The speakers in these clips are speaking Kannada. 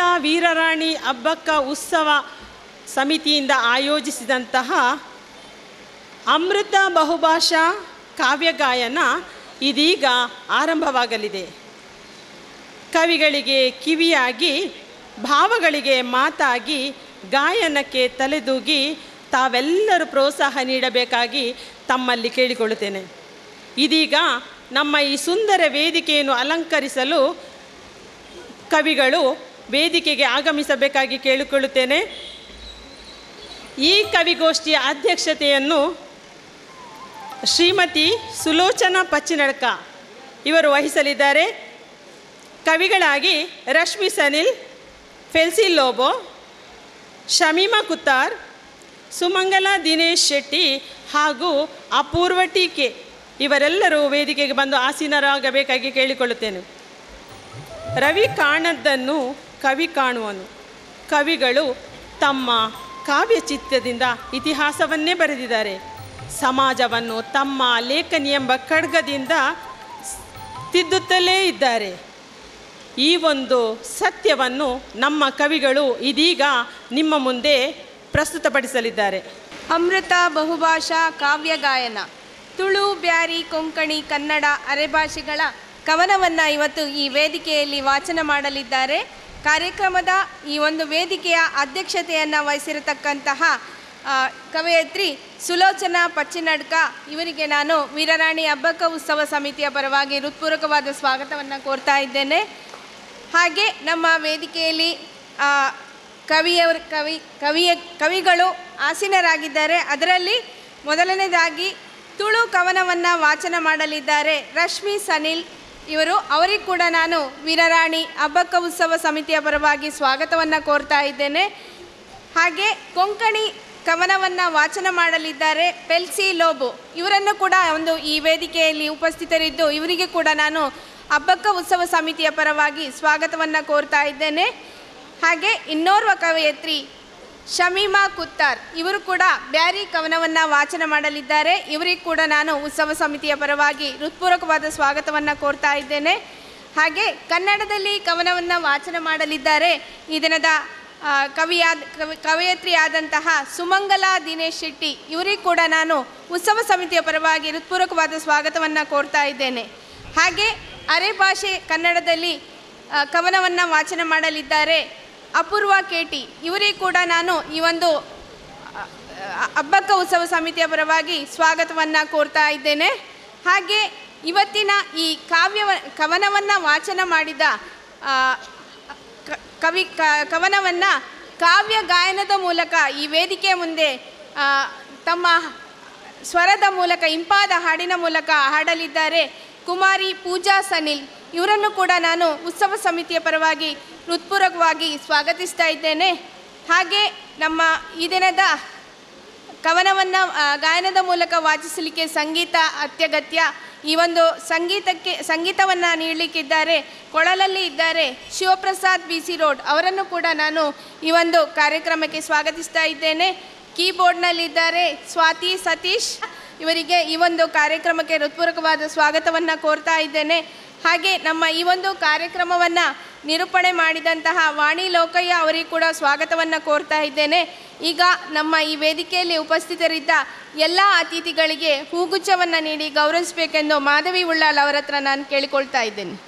ವೀರರಾಣಿ ಅಬ್ಬಕ್ಕ ಉತ್ಸವ ಸಮಿತಿಯಿಂದ ಆಯೋಜಿಸಿದಂತಹ ಅಮೃತ ಬಹುಭಾಷಾ ಕಾವ್ಯಗಾಯನ ಇದೀಗ ಆರಂಭವಾಗಲಿದೆ ಕವಿಗಳಿಗೆ ಕಿವಿಯಾಗಿ ಭಾವಗಳಿಗೆ ಮಾತಾಗಿ ಗಾಯನಕ್ಕೆ ತಲೆದೂಗಿ ತಾವೆಲ್ಲರೂ ಪ್ರೋತ್ಸಾಹ ನೀಡಬೇಕಾಗಿ ತಮ್ಮಲ್ಲಿ ಕೇಳಿಕೊಳ್ಳುತ್ತೇನೆ ಇದೀಗ ನಮ್ಮ ಈ ಸುಂದರ ವೇದಿಕೆಯನ್ನು ಅಲಂಕರಿಸಲು ಕವಿಗಳು ವೇದಿಕೆಗೆ ಆಗಮಿಸಬೇಕಾಗಿ ಕೇಳಿಕೊಳ್ಳುತ್ತೇನೆ ಈ ಕವಿಗೋಷ್ಠಿಯ ಅಧ್ಯಕ್ಷತೆಯನ್ನು ಶ್ರೀಮತಿ ಸುಲೋಚನಾ ಪಚ್ಚಿನಡ್ಕ ಇವರು ವಹಿಸಲಿದ್ದಾರೆ ಕವಿಗಳಾಗಿ ರಶ್ಮಿ ಸನಿಲ್ ಫೆಲ್ಸಿ ಲೋಬೋ ಶಮೀಮಾ ಕುತ್ತಾರ್ ಸುಮಂಗಲ ದಿನೇಶ್ ಶೆಟ್ಟಿ ಹಾಗೂ ಅಪೂರ್ವ ಟೀಕೆ ಇವರೆಲ್ಲರೂ ವೇದಿಕೆಗೆ ಬಂದು ಆಸೀನರಾಗಬೇಕಾಗಿ ಕೇಳಿಕೊಳ್ಳುತ್ತೇನೆ ರವಿ ಕಾಣದ್ದನ್ನು ಕವಿ ಕಾಣುವನು ಕವಿಗಳು ತಮ್ಮ ಕಾವ್ಯಚಿತ್ರದಿಂದ ಇತಿಹಾಸವನ್ನೇ ಬರೆದಿದ್ದಾರೆ ಸಮಾಜವನ್ನು ತಮ್ಮ ಲೇಖನಿ ಎಂಬ ಖಡ್ಗದಿಂದ ತಿದ್ದುತ್ತಲೇ ಇದ್ದಾರೆ ಈ ಒಂದು ಸತ್ಯವನ್ನು ನಮ್ಮ ಕವಿಗಳು ಇದೀಗ ನಿಮ್ಮ ಮುಂದೆ ಪ್ರಸ್ತುತಪಡಿಸಲಿದ್ದಾರೆ ಅಮೃತ ಬಹುಭಾಷಾ ಕಾವ್ಯ ಗಾಯನ ತುಳು ಬ್ಯಾರಿ ಕೊಂಕಣಿ ಕನ್ನಡ ಅರೆಭಾಷೆಗಳ ಕವನವನ್ನು ಇವತ್ತು ಈ ವೇದಿಕೆಯಲ್ಲಿ ವಾಚನ ಮಾಡಲಿದ್ದಾರೆ ಕಾರ್ಯಕ್ರಮದ ಈ ಒಂದು ವೇದಿಕೆಯ ಅಧ್ಯಕ್ಷತೆಯನ್ನು ವಹಿಸಿರತಕ್ಕಂತಹ ಆ, ಕವಯತ್ರಿ ಸುಲೋಚನಾ ಪಚ್ಚಿನಡ್ಕ ಇವರಿಗೆ ನಾನು ವೀರರಾಣಿ ಹಬ್ಬಕ್ಕ ಉತ್ಸವ ಸಮಿತಿಯ ಪರವಾಗಿ ಹೃತ್ಪೂರ್ವಕವಾದ ಸ್ವಾಗತವನ್ನು ಕೋರ್ತಾ ಇದ್ದೇನೆ ಹಾಗೆ ನಮ್ಮ ವೇದಿಕೆಯಲ್ಲಿ ಆ, ಕವಿಯವರು ಕವಿ ಕವಿಯ ಕವಿಗಳು ಆಸೀನರಾಗಿದ್ದಾರೆ ಅದರಲ್ಲಿ ಮೊದಲನೇದಾಗಿ ತುಳು ಕವನವನ್ನು ವಾಚನ ಮಾಡಲಿದ್ದಾರೆ ರಶ್ಮಿ ಸನಿಲ್ ಇವರು ಅವರಿಗೆ ಕೂಡ ನಾನು ವೀರರಾಣಿ ಹಬ್ಬಕ್ಕ ಉತ್ಸವ ಸಮಿತಿಯ ಪರವಾಗಿ ಸ್ವಾಗತವನ್ನು ಕೋರ್ತಾ ಇದ್ದೇನೆ ಹಾಗೆ ಕೊಂಕಣಿ ಕವನವನ್ನು ವಾಚನ ಮಾಡಲಿದ್ದಾರೆ ಪೆಲ್ಸಿ ಲೋಬೋ ಇವರನ್ನು ಕೂಡ ಒಂದು ಈ ವೇದಿಕೆಯಲ್ಲಿ ಉಪಸ್ಥಿತರಿದ್ದು ಇವರಿಗೆ ಕೂಡ ನಾನು ಹಬ್ಬಕ್ಕ ಉತ್ಸವ ಸಮಿತಿಯ ಪರವಾಗಿ ಸ್ವಾಗತವನ್ನು ಕೋರ್ತಾ ಇದ್ದೇನೆ ಹಾಗೆ ಇನ್ನೋರ್ವ ಕವಯತ್ರಿ ಶಮೀಮಾ ಕುತ್ತಾರ್ ಇವರು ಕೂಡ ಬ್ಯಾರಿ ಕವನವನ್ನು ವಾಚನ ಮಾಡಲಿದ್ದಾರೆ ಇವರಿಗೆ ಕೂಡ ನಾನು ಉತ್ಸವ ಸಮಿತಿಯ ಪರವಾಗಿ ಹೃತ್ಪೂರ್ವಕವಾದ ಸ್ವಾಗತವನ್ನು ಕೋರ್ತಾ ಇದ್ದೇನೆ ಹಾಗೆ ಕನ್ನಡದಲ್ಲಿ ಕವನವನ್ನು ವಾಚನ ಮಾಡಲಿದ್ದಾರೆ ಈ ದಿನದ ಆ, ಕವಿಯಾದ ಕವಿ ಕವಯತ್ರಿ ಆದಂತಹ ಸುಮಂಗಲ ದಿನೇಶ್ ಶೆಟ್ಟಿ ಇವರಿಗೆ ಕೂಡ ನಾನು ಉತ್ಸವ ಸಮಿತಿಯ ಪರವಾಗಿ ಹೃತ್ಪೂರ್ವಕವಾದ ಸ್ವಾಗತವನ್ನು ಕೋರ್ತಾ ಇದ್ದೇನೆ ಹಾಗೆ ಅರೆ ಭಾಷೆ ಕನ್ನಡದಲ್ಲಿ ಆ, ಕವನವನ್ನು ವಾಚನ ಮಾಡಲಿದ್ದಾರೆ ಅಪೂರ್ವ ಕೇಟಿ ಇವರಿಗೆ ಕೂಡ ನಾನು ಈ ಒಂದು ಅ- ಹಬ್ಬಕ್ಕ ಉತ್ಸವ ಸಮಿತಿಯ ಪರವಾಗಿ ಸ್ವಾಗತವನ್ನು ಕೋರ್ತಾ ಇದ್ದೇನೆ ಹಾಗೆ ಇವತ್ತಿನ ಈ ಕಾವ್ಯ ಕವನವನ್ನು ವಾಚನ ಮಾಡಿದ ಆ, ಕ- ಕವಿ ಕ ಕವನವನ್ನು ಕಾವ್ಯ ಗಾಯನದ ಮೂಲಕ ಈ ವೇದಿಕೆಯ ಮುಂದೆ ಆ, ತಮ್ಮ ಸ್ವರದ ಮೂಲಕ ಇಂಪಾದ ಹಾಡಿನ ಮೂಲಕ ಹಾಡಲಿದ್ದಾರೆ ಕುಮಾರಿ ಪೂಜಾ ಸನಿಲ್ ಇವರನ್ನು ಕೂಡ ನಾನು ಉತ್ಸವ ಸಮಿತಿಯ ಪರವಾಗಿ ಹೃತ್ಪೂರ್ವಕವಾಗಿ ಸ್ವಾಗತಿಸ್ತಾ ಇದ್ದೇನೆ ಹಾಗೆ ನಮ್ಮ ಈ ದಿನದ ಕವನವನ್ನು ಗಾಯನದ ಮೂಲಕ ವಾಚಿಸಲಿಕ್ಕೆ ಸಂಗೀತ ಅತ್ಯಗತ್ಯ ಈ ಒಂದು ಸಂಗೀತಕ್ಕೆ ಸಂಗೀತವನ್ನು ನೀಡಲಿಕ್ಕಿದ್ದಾರೆ ಕೊಳಲಲ್ಲಿ ಇದ್ದಾರೆ ಶಿವಪ್ರಸಾದ್ ಬಿ ಸಿ ರೋಡ್ ಅವರನ್ನು ಕೂಡ ನಾನು ಈ ಒಂದು ಕಾರ್ಯಕ್ರಮಕ್ಕೆ ಸ್ವಾಗತಿಸ್ತಾ ಇದ್ದೇನೆ ಕೀಬೋರ್ಡ್ನಲ್ಲಿದ್ದಾರೆ ಸ್ವಾತಿ ಸತೀಶ್ ಇವರಿಗೆ ಈ ಒಂದು ಕಾರ್ಯಕ್ರಮಕ್ಕೆ ಹೃತ್ಪೂರ್ವಕವಾದ ಸ್ವಾಗತವನ್ನು ಕೋರ್ತಾ ಇದ್ದೇನೆ ಹಾಗೆ ನಮ್ಮ ಈ ಒಂದು ಕಾರ್ಯಕ್ರಮವನ್ನು ನಿರೂಪಣೆ ಮಾಡಿದಂತಹ ವಾಣಿ ಲೋಕಯ್ಯ ಅವರಿಗೆ ಕೂಡ ಸ್ವಾಗತವನ್ನು ಕೋರ್ತಾ ಇದ್ದೇನೆ ಈಗ ನಮ್ಮ ಈ ವೇದಿಕೆಯಲ್ಲಿ ಉಪಸ್ಥಿತರಿದ್ದ ಎಲ್ಲ ಅತಿಥಿಗಳಿಗೆ ಹೂಗುಚ್ಛವನ್ನು ನೀಡಿ ಗೌರವಿಸಬೇಕೆಂದು ಮಾಧವಿ ಉಳ್ಳಾಲ್ ಅವರ ಹತ್ರ ನಾನು ಕೇಳಿಕೊಳ್ತಾ ಇದ್ದೇನೆ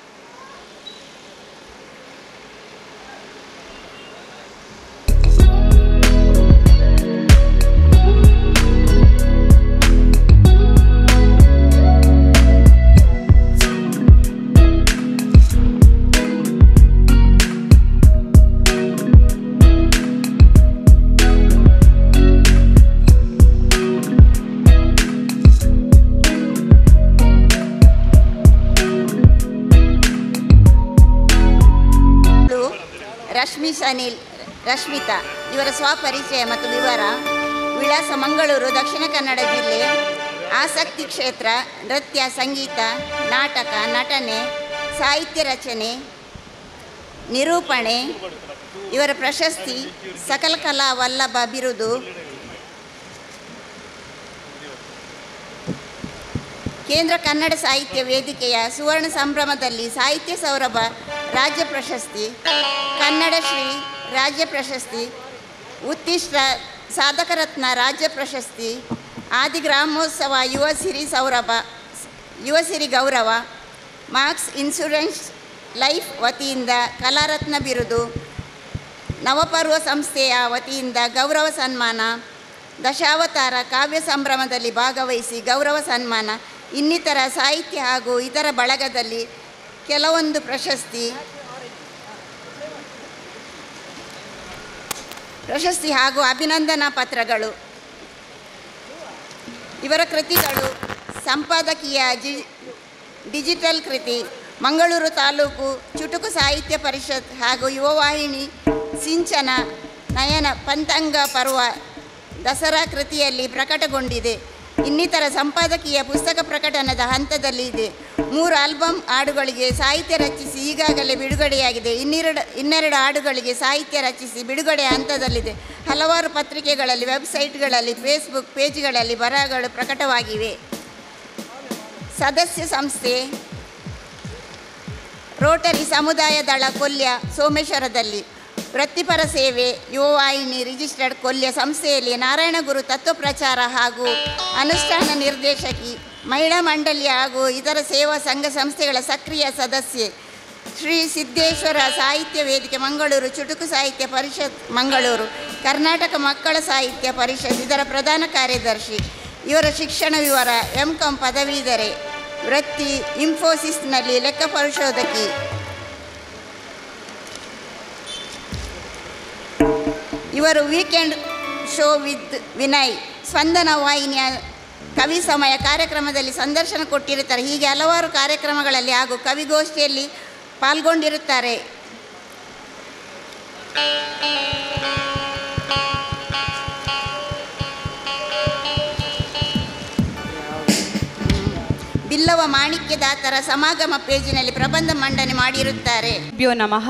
ಇವಳು ರಶ್ಮಿ ಸನಿಲ್ ರಶ್ಮಿತಾ ಇವರ ಸ್ವಪರಿಚಯ ಮತ್ತು ವಿವರ ವಿಳಾಸ ಮಂಗಳೂರು ದಕ್ಷಿಣ ಕನ್ನಡ ಜಿಲ್ಲೆ ಆಸಕ್ತಿ ಕ್ಷೇತ್ರ ನೃತ್ಯ ಸಂಗೀತ ನಾಟಕ ನಟನೆ ಸಾಹಿತ್ಯ ರಚನೆ ನಿರೂಪಣೆ ಇವರ ಪ್ರಶಸ್ತಿ ಸಕಲ ಕಲಾ ವಲ್ಲಭ ಬಿರುದು ಕೇಂದ್ರ ಕನ್ನಡ ಸಾಹಿತ್ಯ ವೇದಿಕೆಯ ಸುವರ್ಣ ಸಂಭ್ರಮದಲ್ಲಿ ಸಾಹಿತ್ಯ ಸೌರಭ ರಾಜ್ಯ ಪ್ರಶಸ್ತಿ ಕನ್ನಡ ಶ್ರೀ ರಾಜ್ಯ ಪ್ರಶಸ್ತಿ ಉತ್ತಿಷ್ಟ ಸಾಧಕರತ್ನ ರಾಜ್ಯ ಪ್ರಶಸ್ತಿ ಆದಿ ಗ್ರಾಮೋತ್ಸವ ಯುವ ಸಿರಿ ಸೌರಭ ಯುವ ಸಿರಿ ಗೌರವ ಮಾರ್ಕ್ಸ್ ಇನ್ಶೂರೆನ್ಸ್ ಲೈಫ್ ವತಿಯಿಂದ ಕಲಾರತ್ನ ಬಿರುದು ನವಪರ್ವ ಸಂಸ್ಥೆಯ ವತಿಯಿಂದ ಗೌರವ ಸನ್ಮಾನ ದಶಾವತಾರ ಕಾವ್ಯ ಸಂಭ್ರಮದಲ್ಲಿ ಭಾಗವಹಿಸಿ ಗೌರವ ಸನ್ಮಾನ ಇನ್ನಿತರ ಸಾಹಿತ್ಯ ಹಾಗೂ ಇತರ ಬಳಗದಲ್ಲಿ ಕೆಲವೊಂದು ಪ್ರಶಸ್ತಿ ಪ್ರಶಸ್ತಿ ಹಾಗೂ ಅಭಿನಂದನಾ ಪತ್ರಗಳು ಇವರ ಕೃತಿಗಳು ಸಂಪಾದಕೀಯ ಜಿ ಡಿಜಿಟಲ್ ಕೃತಿ ಮಂಗಳೂರು ತಾಲೂಕು ಚುಟುಕು ಸಾಹಿತ್ಯ ಪರಿಷತ್ ಹಾಗೂ ಯುವವಾಹಿನಿ ಸಿಂಚನ ನಯನ ಪಂತಂಗ ಪರ್ವ ದಸರಾ ಕೃತಿಯಲ್ಲಿ ಪ್ರಕಟಗೊಂಡಿದೆ ಇನ್ನಿತರ ಸಂಪಾದಕೀಯ ಪುಸ್ತಕ ಪ್ರಕಟನದ ಹಂತದಲ್ಲಿ ಇದೆ ಮೂರು ಆಲ್ಬಮ್ ಹಾಡುಗಳಿಗೆ ಸಾಹಿತ್ಯ ರಚಿಸಿ ಈಗಾಗಲೇ ಬಿಡುಗಡೆಯಾಗಿದೆ ಇನ್ನೆರಡು ಇನ್ನೆರಡು ಹಾಡುಗಳಿಗೆ ಸಾಹಿತ್ಯ ರಚಿಸಿ ಬಿಡುಗಡೆ ಹಂತದಲ್ಲಿದೆ ಹಲವಾರು ಪತ್ರಿಕೆಗಳಲ್ಲಿ ವೆಬ್ಸೈಟ್ಗಳಲ್ಲಿ ಫೇಸ್ಬುಕ್ ಪೇಜ್ಗಳಲ್ಲಿ ಬರಹಗಳು ಪ್ರಕಟವಾಗಿವೆ ಸದಸ್ಯ ಸಂಸ್ಥೆ ರೋಟರಿ ಸಮುದಾಯ ದಳ ಕೊಲ್ಯ ಸೋಮೇಶ್ವರದಲ್ಲಿ ವೃತ್ತಿಪರ ಸೇವೆ ಯುವವಾಹಿನಿ ರಿಜಿಸ್ಟರ್ಡ್ ಕೊಲ್ಯ ಸಂಸ್ಥೆಯಲ್ಲಿ ನಾರಾಯಣಗುರು ತತ್ವ ಪ್ರಚಾರ ಹಾಗೂ ಅನುಷ್ಠಾನ ನಿರ್ದೇಶಕಿ ಮಹಿಳಾ ಮಂಡಳಿ ಹಾಗೂ ಇತರ ಸೇವಾ ಸಂಘ ಸಂಸ್ಥೆಗಳ ಸಕ್ರಿಯ ಸದಸ್ಯೆ ಶ್ರೀ ಸಿದ್ದೇಶ್ವರ ಸಾಹಿತ್ಯ ವೇದಿಕೆ ಮಂಗಳೂರು ಚುಟುಕು ಸಾಹಿತ್ಯ ಪರಿಷತ್ ಮಂಗಳೂರು ಕರ್ನಾಟಕ ಮಕ್ಕಳ ಸಾಹಿತ್ಯ ಪರಿಷತ್ ಇದರ ಪ್ರಧಾನ ಕಾರ್ಯದರ್ಶಿ ಇವರ ಶಿಕ್ಷಣ ವಿವರ ಎಂ ಕಾಂ ಪದವೀಧರೆ ವೃತ್ತಿ ಇನ್ಫೋಸಿಸ್ನಲ್ಲಿ ಲೆಕ್ಕ ಪರಿಶೋಧಕಿ ಇವರು weekend show with Vinay Spandana ವಾಹಿನಿಯ ಕವಿ ಸಮಯ ಕಾರ್ಯಕ್ರಮದಲ್ಲಿ ಸಂದರ್ಶನ ಕೊಟ್ಟಿರುತ್ತಾರೆ ಹೀಗೆ ಹಲವಾರು ಕಾರ್ಯಕ್ರಮಗಳಲ್ಲಿ ಹಾಗೂ ಕವಿಗೋಷ್ಠಿಯಲ್ಲಿ ಪಾಲ್ಗೊಂಡಿರುತ್ತಾರೆ ಬಿಲ್ಲವ ಮಾಣಿಕ್ಯದಾತರ ಸಮಾಗಮ ಪೇಜಿನಲ್ಲಿ ಪ್ರಬಂಧ ಮಂಡನೆ ಮಾಡಿರುತ್ತಾರೆ ಭ್ಯೋ ನಮಃ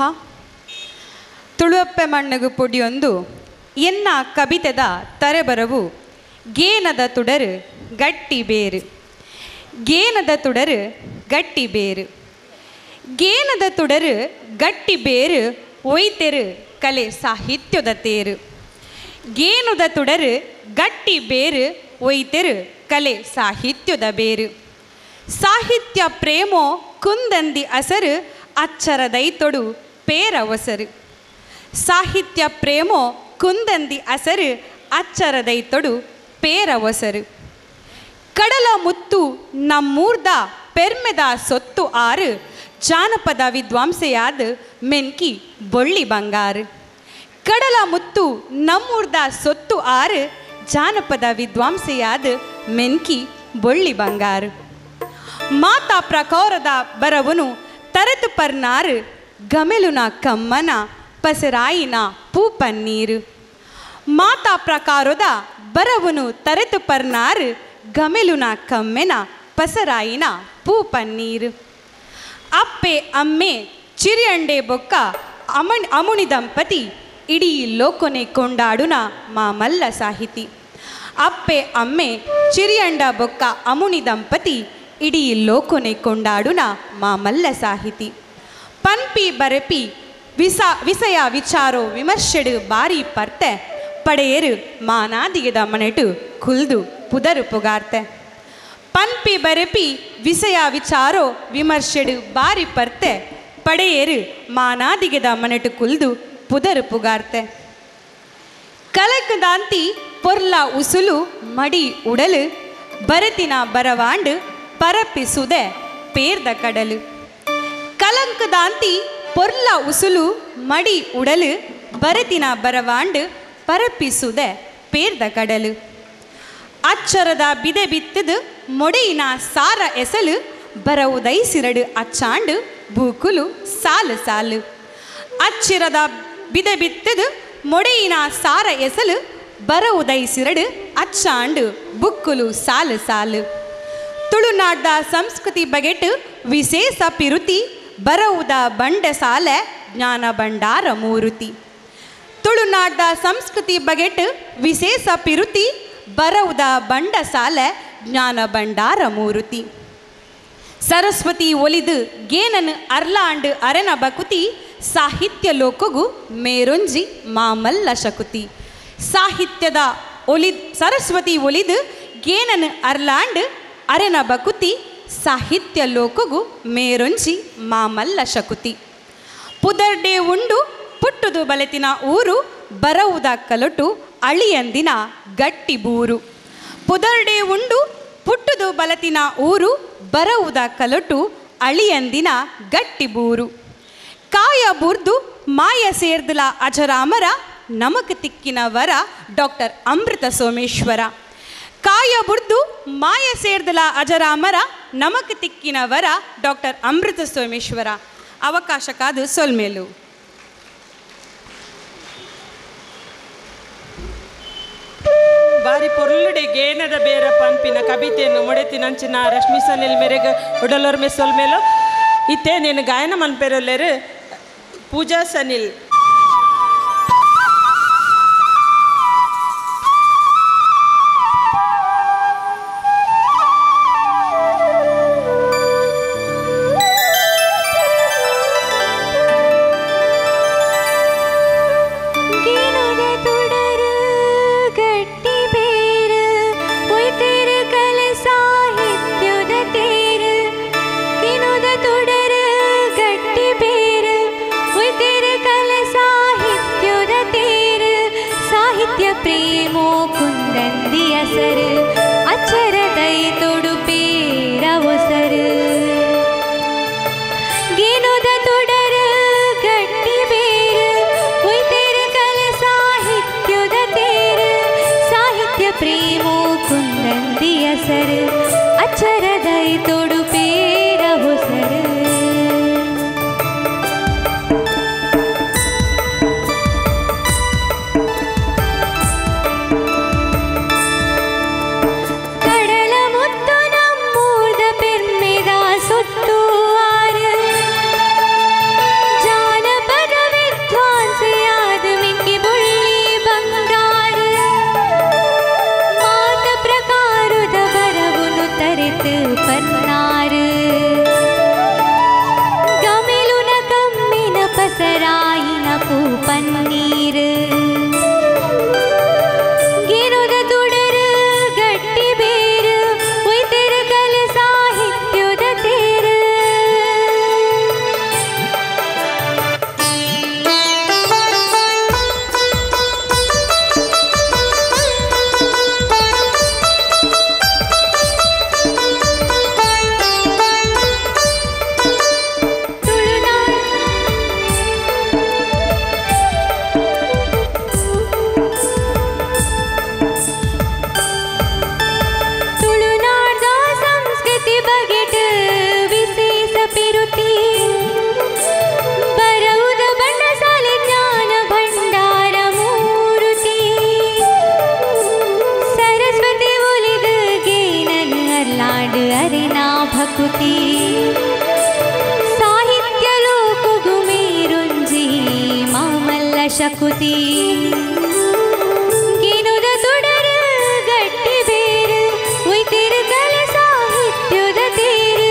ತುಳುವಪ್ಪೆ ಮಣ್ಣಗು ಪೊಡಿಯೊಂದು ಎನ್ನ ಕವಿತೆದ ತರೆಬರವು ಗೇನದ ತುಡರು ಗಟ್ಟಿ ಬೇರು ಗೇನದ ತುಡರು ಗಟ್ಟಿ ಬೇರು ಗೇನದ ತುಡರು ಗಟ್ಟಿ ಬೇರು ಒಯ್ತೆರು ಕಲೆ ಸಾಹಿತ್ಯದ ತೇರು ಗೇನುದ ತುಡರು ಗಟ್ಟಿ ಬೇರು ಒಯ್ತೆರು ಕಲೆ ಸಾಹಿತ್ಯದ ಬೇರು ಸಾಹಿತ್ಯ ಪ್ರೇಮೋ ಕುಂದಂದಿ ಅಸರು ಅಚ್ಚರದೈತೊಡು ಪೇರವಸರು ಸಾಹಿತ್ಯ ಪ್ರೇಮೋ ಕುಂದಂದಿ ಅಸರು ಅಚ್ಚರದೈತೊಡು ಪೇರವಸರು ಕಡಲ ಮುತ್ತು ನಮ್ಮೂರ್ದ ಪೆರ್ಮೆದ ಸೊತ್ತು ಆರು ಜಾನಪದ ವಿದ್ವಾಂಸೆಯಾದ ಮೆನ್ಕಿ ಬೊಳ್ಳಿ ಬಂಗಾರು ಕಡಲ ಮುತ್ತು ನಮ್ಮೂರ್ದ ಸೊತ್ತು ಆರು ಜಾನಪದ ವಿದ್ವಾಂಸೆಯಾದ ಮೆನ್ಕಿ ಬೊಳ್ಳಿ ಬಂಗಾರು ಮಾತಾ ಪ್ರಕಾರದ ಬರವನು ತರೆತು ಪರ್ನಾರು ಗಮೆಲುನ ಕಮ್ಮನ ಪಸರಾಯಿನ ಪೂ ಪನ್ನೀರು ಮಾತಾ ಪ್ರಕಾರದ ಬರವನು ತರೆತು ಪರ್ನಾರು ಗಮೆಲುನ ಕಮ್ಮೆನ ಪಸರಾಯಿನ ಪೂ ಪನ್ನೀರು ಅಪ್ಪೆ ಅಮ್ಮೆ ಚಿರಿಯಂಡೆ ಬೊಕ್ಕ ಅಮಣ್ ಅಮುಣಿ ದಂಪತಿ ಇಡೀ ಲೋಕೊನೆ ಕೊಂಡಾಡುನ ಮಾಮಲ್ಲ ಸಾಹಿತಿ ಅಪ್ಪೆ ಅಮ್ಮೆ ಚಿರಿಯಂಡ ಬೊಕ್ಕ ಅಮುಣಿ ದಂಪತಿ ಇಡೀ ಲೋಕೊನೆ ಕೊಂಡಾಡುನ ಮಾಮಲ್ಲ ಸಾಹಿತಿ ಪನ್ಪಿ ಬರಪಿ ವಿಸ ವಿಷಯ ವಿಚಾರೋ ವಿಮರ್ಶೆಡು ಬಾರಿ ಪರ್ತೆ ಪಡೆಯರು ಮಾನಾದಿಗದ ಮನೆಟು ಕುಲ್ದು ಪುದರು ಪುಗಾರ್ತೆ ಪನ್ಪಿ ಬರಪಿ ವಿಷಯ ವಿಚಾರೋ ವಿಮರ್ಶೆಡು ಬಾರಿ ಪರ್ತೆ ಪಡೆಯರು ಮಾನಾದಿಗದ ಮನೆಟು ಕುಲ್ದು ಪುದರು ಪುಗಾರ್ತೆ ಕಲಕದಾಂತಿ ಪೊರ್ಲ ಉಸುಲು ಮಡಿ ಉಡಲು ಬರತಿನ ಬರವಾಂಡು ಪರಪಿಸುದೆ ಪೇರ್ದ ಕಡಲು ಕಲಂಕದಾಂತಿ ಪೊರ್ಲ ಉಸುಲು ಮಡಿ ಉಡಲು ಬರತಿನ ಬರವಾಂಡು ಪರಪಿಸುದೆ ಪೇರ್ದ ಕಡಲು ಅಚ್ಚರದ ಬಿದೆ ಬಿತ್ತದು ಮೊಡೆಯಿನ ಸಾರ ಎಸಲು ಬರವುದೈ ಸಿರಡು ಅಚ್ಚಾಂಡು ಬೂಕುಲು ಸಾಲು ಸಾಲು ಅಚ್ಚಿರದ ಬಿದೆ ಬಿತ್ತದು ಮೊಡೆಯಿನ ಸಾರ ಎಸಲು ಬರವುದೈ ಸಿರಡು ಅಚ್ಚಾಂಡು ಬುಕ್ಕುಲು ಸಾಲು ಸಾಲು ತುಳುನಾಡ್ದ ಸಂಸ್ಕೃತಿ ಬಗೆಟ್ ವಿಶೇಷ ಪಿರುತಿ ಬರವುದ ಬಂಡ ಸಾಲ ಜ್ಞಾನ ಭಂಡಾರ ಮೂರುತಿ ತುಳುನಾಡ್ದ ಸಂಸ್ಕೃತಿ ಬಗೆಟ್ ವಿಶೇಷ ಪಿರುತಿ ಬರವುದ ಬಂಡ ಸಾಲ ಜ್ಞಾನ ಭಂಡಾರ ಮೂರುತಿ ಸರಸ್ವತಿ ಒಲಿದು ಗೇನನ್ ಅರ್ಲಾಂಡ್ ಅರೆನ ಬಕುತಿ ಸಾಹಿತ್ಯ ಲೋಕಗು ಮೇರೊಂಜಿ ಮಾಮಲ್ಲ ಶಕುತಿ ಸಾಹಿತ್ಯದ ಒಲಿದ್ ಸರಸ್ವತಿ ಒಲಿದು ಗೇನನ್ ಅರ್ಲಾಂಡ್ ಅರೆನ ಬಕುತಿ ಸಾಹಿತ್ಯ ಲೋಕಗು ಮೇರೊಂಜಿ ಮಾಮಲ್ಲ ಶಕುತಿ ಪುದರ್ಡೆ ಉಂಡು ಪುಟ್ಟುದು ಬಲೆತಿನ ಊರು ಬರವುದ ಕಲಟು ಅಳಿಯಂದಿನ ಗಟ್ಟಿ ಬೂರು ಪುದರ್ಡೆ ಉಂಡು ಪುಟ್ಟುದು ಬಲತಿನ ಊರು ಬರವುದ ಕಲಟು ಅಳಿಯಂದಿನ ಗಟ್ಟಿ ಬೂರು ಕಾಯ ಬುರ್ದು ಮಾಯ ಸೇರ್ದಲ ಅಜರಾಮರ ನಮಕ್ ತಿಕ್ಕಿನ ವರ ಡಾಕ್ಟರ್ ಅಮೃತ ಸೋಮೇಶ್ವರ ಕಾಯ ಬುರ್ದು ಮಾಯ ಸೇರ್ದಲ ಅಜರಾಮರ ನಮಕ್ ತಿಕ್ಕಿನ ವರ ಡಾಕ್ಟರ್ ಅಮೃತ ಸೋಮೇಶ್ವರ ಅವಕಾಶ ಕಾದು ಸೊಲ್ಮೇಲು ಬಾರಿ ಪೊರ್ಲುಡೆ ಗೇನದ ಬೇರ ಪಂಪಿನ ಕವಿತೆಯನ್ನು ಮೊಡೆತಿನಂಚಿನ ರಶ್ಮಿಸನಿಲ್ ಮೆರೆಗ ಉಡಲೋರ್ ಮೆಸೊಲ್ ಮೇಲೋ ಇತ್ತೆ ನೀನು ಗಾಯನ ಮನ್ಪೆರೊಲ್ಲೆರು ಪೂಜಾ ಸನಿಲ್ ಗಿಣದ ತುಡರು ಗಟ್ಟಿ ಬೇರು ಒಯ್ತಿರು ಕಲೆ ಸಾಹಿತ್ಯದ ತೇರು ಗಿಣದ ತುಡರು ಗಟ್ಟಿ ಬೇರು ಒಯ್ತಿರು ಕಲೆ ಸಾಹಿತ್ಯದ ತೇರು ಸಾಹಿತ್ಯ ಪ್ರೇಮೋ ಕುಂದಂದಿ ಅಸರು ಅಚ್ಚರದೈ ತೊಡು ಪೇರ ಒಸರು ಗೇನೋದ ತೊಡರ ಗಟ್ಟಿ ಬೇರು ಒಯ್ತೇರ ಕಲೆ ಸಾಹಿತ್ಯದ ತೇರು ಸಾಹಿತ್ಯ ಪ್ರೇಮೋ ಕುಂದಂದಿ ಅಸರು ಅಚ್ಚರದೈ ತೊಡು ಪೇರ ಹೊಸರು ಕಡಲ ಮುತ್ತು ನಮ್ಮೂರ್ದ ಪೆರ್ಮೆದ ಸುತ್ತು ಆರು ಜಾನಪದ ವಿದ್ವಾಂಸೆಯಾದ ಮಿಕ್ಕಿ ಬುಳ್ಳಿ ಬಂಗಾರ ಮಾತ ಪ್ರಕಾರದ ಬರವುನು ತರೆತು ಪನ್ನಾರು ಗಮಿಲುನ ಕಮ್ಮಿನ ಪಸರಾಯಿನ ಪೂ ಪನ್ನೀರು ಗಿರುದ ತುಡರು ಗಟ್ಟಿ ಬೇರು ಒಯ್ತೆರ ಕಲೆ ಸಾಹಿತ್ಯದ ತೇರು ತುಳುನಾಡ ಸಂಸ್ಕೃತಿ ಬಗೆಟ್ ವಿಶೇಷ ಪಿರುತಿ ಬರವುದ ಬಂಡಸಾಲ ಜ್ಞಾನ ಭಂಡಾರ ಮೂರುತಿ ಸರಸ್ವತಿ ಒಲಿದ ಗೇನನ್ ಅರ್ಲಾಡ್ ಅರಿನಾ ಭಕುತಿ ಸಾಹಿತ್ಯ ಲೋಕಗು ಮೇರುಂಜಿ ಮಾಮಲ್ಲ ಶಕುತಿ ಗಿನುದ ತುಡರ ಗಟ್ಟಿ ಬೇರು ಒಯ್ತಿರು ಕಲೆ ಸಾಹಿತ್ಯದ ತೇರು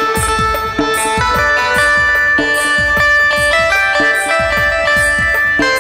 ಿ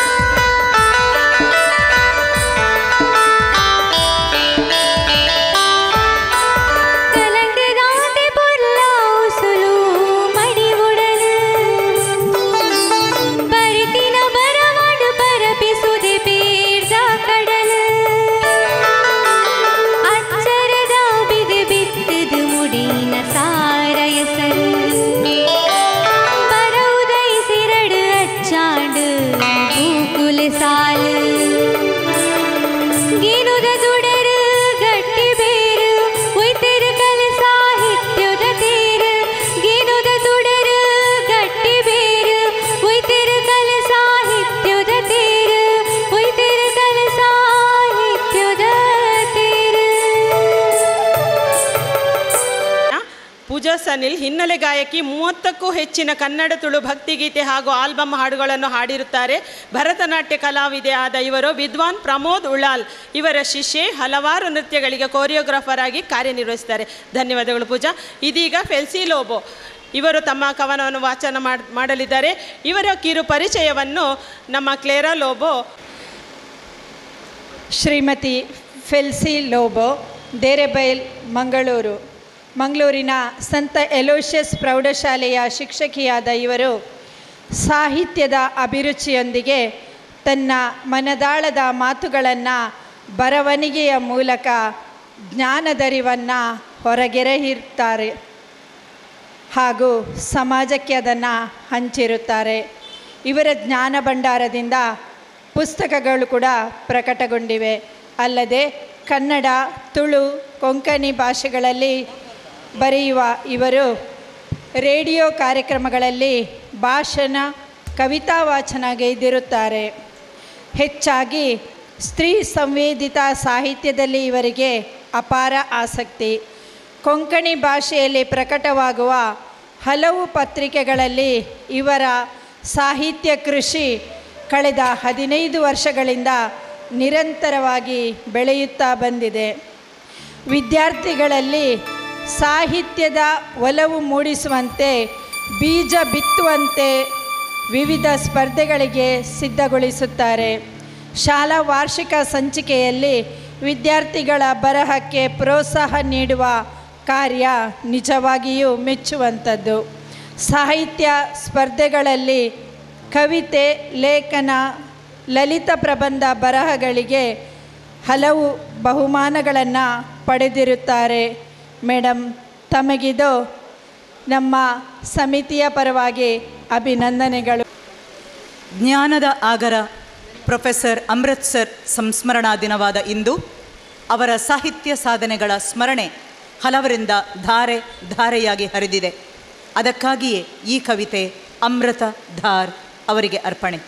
ಅನಿಲ್ ಹಿನ್ನೆಲೆ ಗಾಯಕಿ ಮೂವತ್ತಕ್ಕೂ ಹೆಚ್ಚಿನ ಕನ್ನಡ ತುಳು ಭಕ್ತಿಗೀತೆ ಹಾಗೂ ಆಲ್ಬಮ್ ಹಾಡುಗಳನ್ನು ಹಾಡಿರುತ್ತಾರೆ ಭರತನಾಟ್ಯ ಕಲಾವಿದೆ ಆದ ಇವರು ವಿದ್ವಾನ್ ಪ್ರಮೋದ್ ಉಳಾಲ್ ಇವರ ಶಿಷ್ಯೆ ಹಲವಾರು ನೃತ್ಯಗಳಿಗೆ ಕೋರಿಯೋಗ್ರಾಫರ್ ಆಗಿ ಕಾರ್ಯನಿರ್ವಹಿಸ್ತಾರೆ ಧನ್ಯವಾದಗಳು ಪೂಜಾ ಇದೀಗ ಫೆಲ್ಸಿ ಲೋಬೋ ಇವರು ತಮ್ಮ ಕವನವನ್ನು ವಾಚನ ಮಾಡ್ ಮಾಡಲಿದ್ದಾರೆ ಇವರ ಕಿರು ಪರಿಚಯವನ್ನು ನಮ್ಮ ಕ್ಲೇರಾ ಲೋಬೋ ಶ್ರೀಮತಿ ಫೆಲ್ಸಿ ಲೋಬೋ ದೇರೆಬೈಲ್ ಮಂಗಳೂರು ಮಂಗಳೂರಿನ ಸಂತ ಎಲೋಷಿಯಸ್ ಪ್ರೌಢಶಾಲೆಯ ಶಿಕ್ಷಕಿಯಾದ ಇವರು ಸಾಹಿತ್ಯದ ಅಭಿರುಚಿಯೊಂದಿಗೆ ತನ್ನ ಮನದಾಳದ ಮಾತುಗಳನ್ನು ಬರವಣಿಗೆಯ ಮೂಲಕ ಜ್ಞಾನದರಿವನ್ನು ಹೊರಗೆರೆಹಿರ್ತಾರೆ ಹಾಗೂ ಸಮಾಜಕ್ಕೆ ಅದನ್ನು ಹಂಚಿರುತ್ತಾರೆ ಇವರ ಜ್ಞಾನ ಭಂಡಾರದಿಂದ ಪುಸ್ತಕಗಳು ಕೂಡ ಪ್ರಕಟಗೊಂಡಿವೆ ಅಲ್ಲದೆ ಕನ್ನಡ ತುಳು ಕೊಂಕಣಿ ಭಾಷೆಗಳಲ್ಲಿ ಬರೆಯುವ ಇವರು ರೇಡಿಯೋ ಕಾರ್ಯಕ್ರಮಗಳಲ್ಲಿ ಭಾಷಣ ಕವಿತಾ ವಾಚನಗೈದಿರುತ್ತಾರೆ ಹೆಚ್ಚಾಗಿ ಸ್ತ್ರೀ ಸಂವೇದಿತ ಸಾಹಿತ್ಯದಲ್ಲಿ ಇವರಿಗೆ ಅಪಾರ ಆಸಕ್ತಿ ಕೊಂಕಣಿ ಭಾಷೆಯಲ್ಲಿ ಪ್ರಕಟವಾಗುವ ಹಲವು ಪತ್ರಿಕೆಗಳಲ್ಲಿ ಇವರ ಸಾಹಿತ್ಯ ಕೃಷಿ ಕಳೆದ ಹದಿನೈದು ವರ್ಷಗಳಿಂದ ನಿರಂತರವಾಗಿ ಬೆಳೆಯುತ್ತಾ ಬಂದಿದೆ ವಿದ್ಯಾರ್ಥಿಗಳಲ್ಲಿ ಸಾಹಿತ್ಯದ ಒಲವು ಮೂಡಿಸುವಂತೆ ಬೀಜ ಬಿತ್ತುವಂತೆ ವಿವಿಧ ಸ್ಪರ್ಧೆಗಳಿಗೆ ಸಿದ್ಧಗೊಳಿಸುತ್ತಾರೆ ಶಾಲಾ ವಾರ್ಷಿಕ ಸಂಚಿಕೆಯಲ್ಲಿ ವಿದ್ಯಾರ್ಥಿಗಳ ಬರಹಕ್ಕೆ ಪ್ರೋತ್ಸಾಹ ನೀಡುವ ಕಾರ್ಯ ನಿಜವಾಗಿಯೂ ಮೆಚ್ಚುವಂಥದ್ದು ಸಾಹಿತ್ಯ ಸ್ಪರ್ಧೆಗಳಲ್ಲಿ ಕವಿತೆ ಲೇಖನ ಲಲಿತ ಪ್ರಬಂಧ ಬರಹಗಳಿಗೆ ಹಲವು ಬಹುಮಾನಗಳನ್ನು ಪಡೆದಿರುತ್ತಾರೆ ಮೇಡಮ್ ತಮಗಿದು ನಮ್ಮ ಸಮಿತಿಯ ಪರವಾಗಿ ಅಭಿನಂದನೆಗಳು ಜ್ಞಾನದ ಆಗರ ಪ್ರೊಫೆಸರ್ ಅಮೃತ್ ಸರ್ ಸಂಸ್ಮರಣಾ ದಿನವಾದ ಇಂದು ಅವರ ಸಾಹಿತ್ಯ ಸಾಧನೆಗಳ ಸ್ಮರಣೆ ಹಲವರಿಂದ ಧಾರೆ ಧಾರೆಯಾಗಿ ಹರಿದಿದೆ ಅದಕ್ಕಾಗಿಯೇ ಈ ಕವಿತೆ ಅಮೃತ ಧಾರ್ ಅವರಿಗೆ ಅರ್ಪಣೆ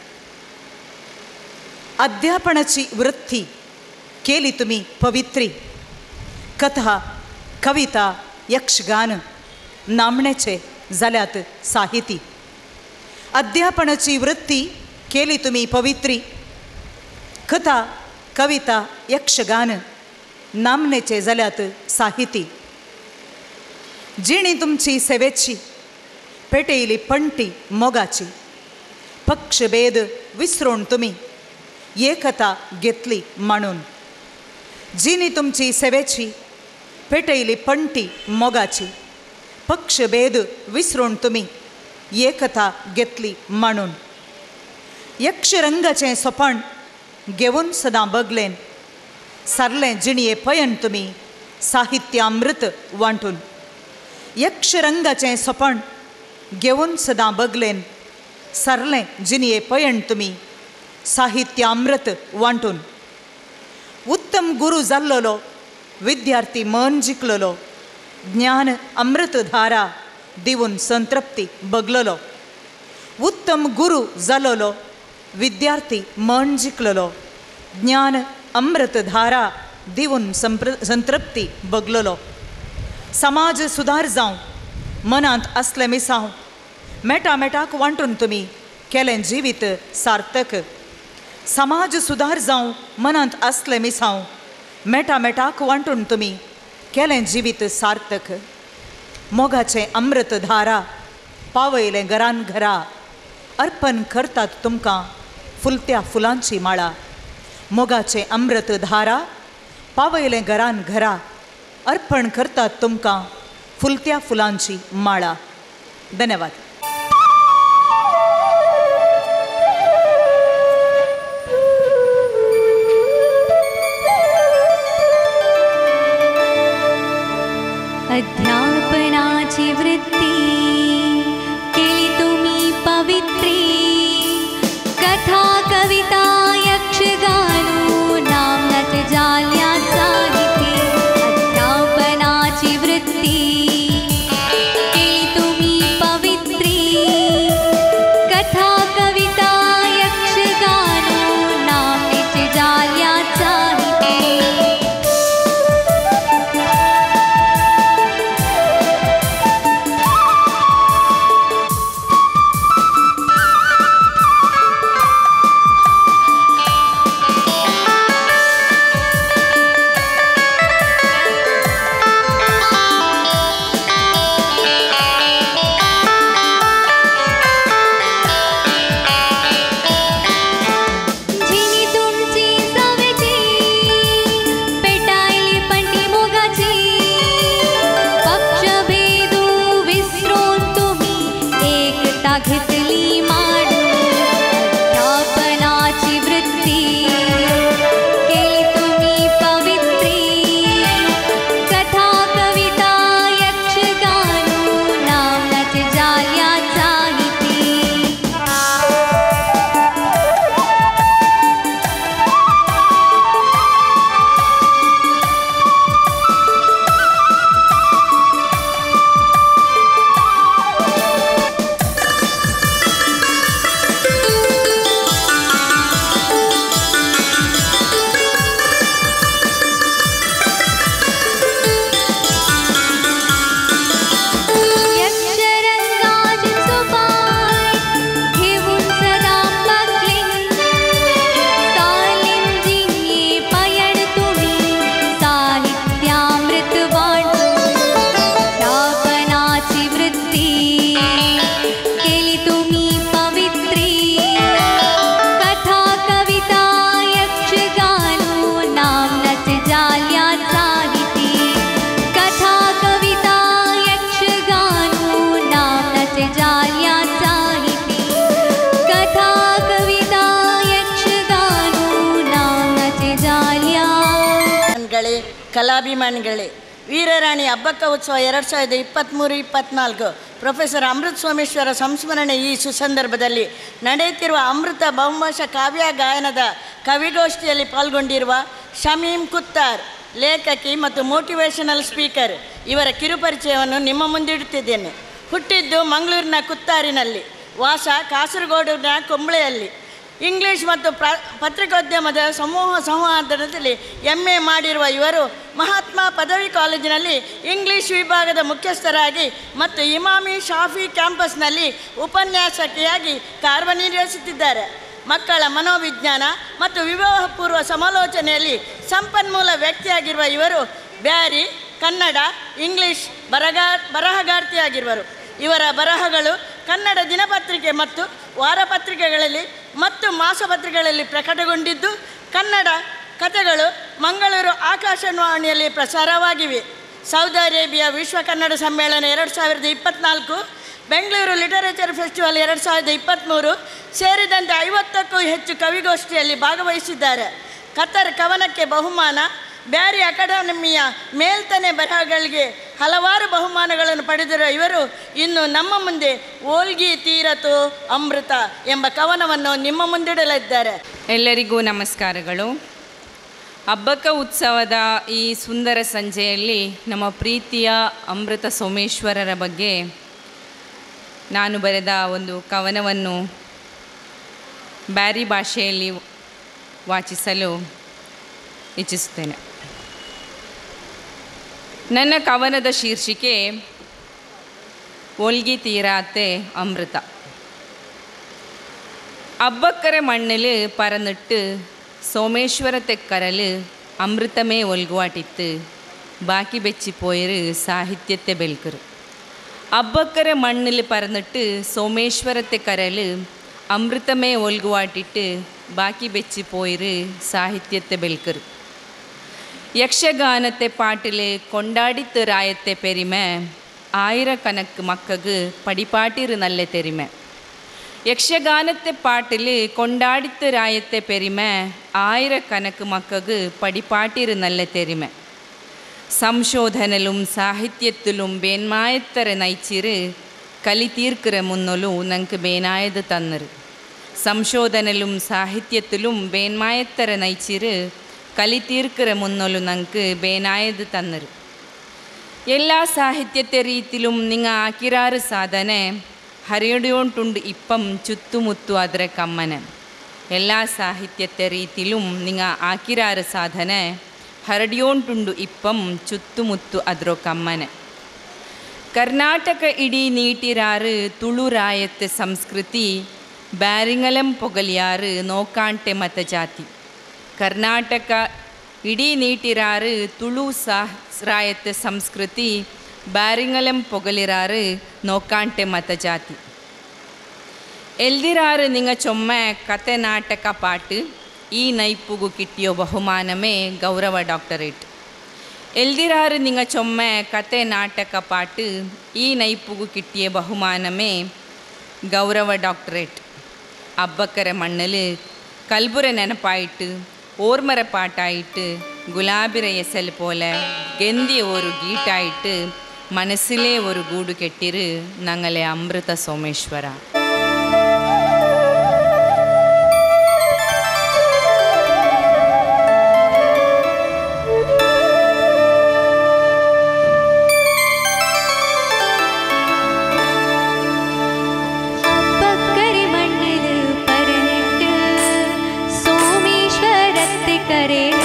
ಅಧ್ಯಾಪನಚಿ ವೃತ್ತಿ ಕೇಲಿ ತುಮಿ ಪವಿತ್ರಿ ಕಥಾ ಕವಿತಾ ಯಕ್ಷಗಾನ नामण्याचे जाल्यात साहिती अध्यापनाची वृत्ती केली तुम्ही पवित्री कथा कविता यक्षगान नामनेचे जाल्यात साहिती जिणी तुमची सेवेची पेटयली पंटी मोगाची पक्षभेद विसरून तुम्ही एकता घेतली म्हणून जिणी तुमची सेवेची पेटयली पंटी मोगाची पक्षभेद विसरून तुम्ही एकता घेतली म्हणून यक्षरंगाचें सोपण घेवन सदां बगलेन सरलें जिणये पयन तुमी साहित्यामृत वांटून यक्षरंगाचें सोपण घेवन सदां बगलेन सरलें जिणये पयन तुमी साहित्यामृत वांटून उत्तम गुरू जाल्लोलो विद्यार्थी मन जिखलोलो ज्ञान अमृतधारा दिवून संतृप्ती बगललो उत्तम गुरू जालोलो विद्यार्थी मन जिखलोलो ज्ञान अमृतधारा दिवून संप्र संतृप्ती बगललो समाज सुदार जावं मनांत असलें मिसांव मेटामेटाक वांटून तुमी केलें जिवीत सार्थक समाज सुदार जावं मनांत असलें मिसांव मेटामेटाक वांटून तुमी केलें जिवीत सार्थक मोगाचें अमृत धारा पावयलें घरान घरा अर्पण करतात तुमकां फुलत्या फुलांची माळा मोगाचें अमृत धारा पावयलें घरान घरा अर्पण करतात तुमकां फुलत्या फुलांची माळा धन्यवाद अध्यापनाची वृत्ती केली तुम्ही पवित्री कथा कविता यक्षगानो नामनच जाल्या साहिती अध्यापनाची वृत्ती केली तुम्ही पवित्री कथा कविता यक्षगानो नामनच जाल्या साहिती ಕಲಾಭಿಮಾನಿಗಳೇ ವೀರರಾಣಿ ಹಬ್ಬಕ್ಕ ಉತ್ಸವ ಎರಡು ಸಾವಿರದ ಇಪ್ಪತ್ತ್ಮೂರು ಇಪ್ಪತ್ತ್ನಾಲ್ಕು ಪ್ರೊಫೆಸರ್ ಅಮೃತ್ ಸೋಮೇಶ್ವರ ಸಂಸ್ಮರಣೆ ಈ ಸುಸಂದರ್ಭದಲ್ಲಿ ನಡೆಯುತ್ತಿರುವ ಅಮೃತ ಬಹುಭಾಷಾ ಕಾವ್ಯ ಗಾಯನದ ಕವಿಗೋಷ್ಠಿಯಲ್ಲಿ ಪಾಲ್ಗೊಂಡಿರುವ ಶಮೀಮ್ ಕುತ್ತಾರ್ ಲೇಖಕಿ ಮತ್ತು ಮೋಟಿವೇಶನಲ್ ಸ್ಪೀಕರ್ ಇವರ ಕಿರುಪರಿಚಯವನ್ನು ನಿಮ್ಮ ಮುಂದಿಡುತ್ತಿದ್ದೇನೆ ಹುಟ್ಟಿದ್ದು ಮಂಗಳೂರಿನ ಕುತ್ತಾರಿನಲ್ಲಿ ವಾಸ ಕಾಸರಗೋಡಿನ ಕೊಂಬಳೆಯಲ್ಲಿ ಇಂಗ್ಲಿಷ್ ಮತ್ತು ಪ್ರ ಪತ್ರಿಕೋದ್ಯಮದ ಸಮೂಹ ಸಂವಾದದಲ್ಲಿ ಎಮ್ ಎ ಮಾಡಿರುವ ಇವರು ಮಹಾತ್ಮ ಪದವಿ ಕಾಲೇಜಿನಲ್ಲಿ ಇಂಗ್ಲಿಷ್ ವಿಭಾಗದ ಮುಖ್ಯಸ್ಥರಾಗಿ ಮತ್ತು ಇಮಾಮಿ ಶಾಫಿ ಕ್ಯಾಂಪಸ್ನಲ್ಲಿ ಉಪನ್ಯಾಸಕಿಯಾಗಿ ಕಾರ್ಯನಿರ್ವಹಿಸುತ್ತಿದ್ದಾರೆ ಮಕ್ಕಳ ಮನೋವಿಜ್ಞಾನ ಮತ್ತು ವಿವಾಹ ಪೂರ್ವ ಸಮಾಲೋಚನೆಯಲ್ಲಿ ಸಂಪನ್ಮೂಲ ವ್ಯಕ್ತಿಯಾಗಿರುವ ಇವರು ಬ್ಯಾರಿ ಕನ್ನಡ ಇಂಗ್ಲಿಷ್ ಬರಗಾ ಬರಹಗಾರ್ತಿಯಾಗಿರುವರು ಇವರ ಬರಹಗಳು ಕನ್ನಡ ದಿನಪತ್ರಿಕೆ ಮತ್ತು ವಾರಪತ್ರಿಕೆಗಳಲ್ಲಿ ಮತ್ತು ಮಾಸಪತ್ರಿಕೆಗಳಲ್ಲಿ ಪ್ರಕಟಗೊಂಡಿದ್ದು ಕನ್ನಡ ಕಥೆಗಳು ಮಂಗಳೂರು ಆಕಾಶವಾಣಿಯಲ್ಲಿ ಪ್ರಸಾರವಾಗಿವೆ ಸೌದಿ ಅರೇಬಿಯಾ ವಿಶ್ವ ಕನ್ನಡ ಸಮ್ಮೇಳನ ಎರಡು ಸಾವಿರದ ಇಪ್ಪತ್ತ್ನಾಲ್ಕು ಬೆಂಗಳೂರು ಲಿಟರೇಚರ್ ಫೆಸ್ಟಿವಲ್ ಎರಡು ಸಾವಿರದ ಇಪ್ಪತ್ತ್ಮೂರು ಸೇರಿದಂತೆ ಐವತ್ತಕ್ಕೂ ಹೆಚ್ಚು ಕವಿಗೋಷ್ಠಿಯಲ್ಲಿ ಭಾಗವಹಿಸಿದ್ದಾರೆ ಕತರ್ ಕವನಕ್ಕೆ ಬಹುಮಾನ ಬ್ಯಾರಿ ಅಕಾಡೆಮಿಯ ಮೇಲ್ತನೆ ಬರಹಗಳಿಗೆ ಹಲವಾರು ಬಹುಮಾನಗಳನ್ನು ಪಡೆದಿರುವ ಇವರು ಇನ್ನು ನಮ್ಮ ಮುಂದೆ ಓಲ್ಗಿ ತೀರತು ಅಮೃತ ಎಂಬ ಕವನವನ್ನು ನಿಮ್ಮ ಮುಂದಿಡಲಿದ್ದಾರೆ ಎಲ್ಲರಿಗೂ ನಮಸ್ಕಾರಗಳು ಹಬ್ಬಕ್ಕ ಉತ್ಸವದ ಈ ಸುಂದರ ಸಂಜೆಯಲ್ಲಿ ನಮ್ಮ ಪ್ರೀತಿಯ ಅಮೃತ ಸೋಮೇಶ್ವರರ ಬಗ್ಗೆ ನಾನು ಬರೆದ ಒಂದು ಕವನವನ್ನು ಬ್ಯಾರಿ ಭಾಷೆಯಲ್ಲಿ ವಾಚಿಸಲು ಇಚ್ಛಿಸುತ್ತೇನೆ ನನ್ನ ಕವನದ ಶೀರ್ಷಿಕೆ ಒಲ್ಗಿ ತೀರಾತೆ ಅಮೃತ அவ்வக்கரை மண்ணில் பறந்துட்டு சோமேஸ்வரத்தை கரல் அமிர்தமே ஒல்குவாட்டித்து பாக்கி பெச்சி போயிரு சாகித்யத்தை பெல்கரு அவ்வக்கரை மண்ணில் பறந்துட்டு சோமேஸ்வரத்தை கரல் அமிர்தமே ஒல்குவாட்டிட்டு பாக்கி பெச்சி போயிரு சாகித்யத்தை பெல்கரு யக்ஷகானத்தை பாட்டில் கொண்டாடித்து ராயத்தை பெருமை ஆயிரக்கணக்கு மக்ககு படிப்பாட்டிரு நல்ல தெரிமை യക്ഷഗാനത്തെ പാട്ടിൽ കൊണ്ടാടിത്ത് രായത്തെ പെരുമ ആയിരക്കണക്ക് മക്കൾക്ക് പടിപ്പാട്ടിരു നല്ല തെരുമ സംശോധനലും സാഹിത്യത്തിലും ബേന്മായത്തരെ നയിച്ചിര് കലി തീർക്കിற മുന്നൊലും ഞങ്ങൾക്ക് ബേനായത് തന്നിര് സംശോധനലും സാഹിത്യത്തിലും ബേന്മായത്തരെ നയിച്ചിര് കലി തീർക്കിற മുന്നൊലും ഞങ്ങൾക്ക് ബേനായത് തന്നിര് എല്ലാ സാഹിത്യത്തെ ರೀತಿಲುಂ ನಿಂಗ ಆಕಿರಾರು ಸಾಧನೆ ಹರಿಯಡಿಯೋಂಟುಂಡು ಇಪ್ಪಂ ಚುತ್ತುಮುತ್ತು ಅದರ ಕಮ್ಮನೆ ಎಲ್ಲ ಸಾಹಿತ್ಯത്തെ ರೀತಿಲುಂ ನಿಂಗ ಆಕಿರಾರು ಸಾಧನೆ ಹರಡಿಯೋಂಟುಂಡು ಇಪ್ಪಂ ಚುತ್ತುಮುತ್ತು ಅದರ ಕಮ್ಮನೆ ಕರ್ನಾಟಕ ಇಡೀ ನೀಟಿರಾರು ತುಳುರಾಯತ್ತೆ ಸಂಸ್ಕೃತಿ ಬ್ಯಾರಿಂಗಲಂ ಪೊಗಲಿಯಾರು ನೋಕಾಂಟೆ ಮತ ಜಾತಿ ಕರ್ನಾಟಕ ಇಡೀ ನೀಟಿರಾರು ತುಳು ಸಾರಾಯತ್ತೆ ಸಂಸ್ಕೃತಿ ಬ್ಯಾರಿಂಗಲಂ ಪೊಗಲಿರಾರು ನೋಕಾಂಟೆ ಮತ ಜಾತಿ ಎಲ್ದಿರಾರು ನಿಂಗ ಚೊಮ್ಮೆ ಕತೆ ನಾಟಕ ಪಾಟ್ ಈ ನೈಪುಗು ಕಿಟ್ಟಿಯೋ ಬಹುಮಾನಮೇ ಗೌರವ ಡಾಕ್ಟರೇಟ್ ಎಲ್ದಿರಾರು ನಿಂಗ ಚೊಮ್ಮೆ ಕತೆ ನಾಟಕ ಪಾಟ್ ಈ ನೈಪುಗು ಕಿಟ್ಟಿಯ ಬಹುಮಾನಮೇ ಗೌರವ ಡಾಕ್ಟರೇಟ್ അബ്ബക്കര മണ്ണിൽ കൽബുര നെനപ്പായിട്ട് ഓർമ്മര പാട്ടായിട്ട് ഗുലാബിര എസൽ പോലെ ഗന്ധിയ ഒരു ഗീട്ടായിട്ട് മനസ്സിലെ ഒരു ഗൂಡು കെട്ടിര് ഞങ്ങളെ അമൃത സോമേശ്വര അപ്പക്കരി മണ്ണില് പരന്നിട്ട് സോമേശ്വരത്തെ കരേല്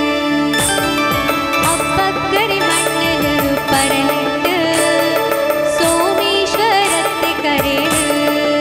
അപ്പക്കരി മണ്ണില് പരന്നിട്ട് സോമേശ്വരത്തെ കരേല്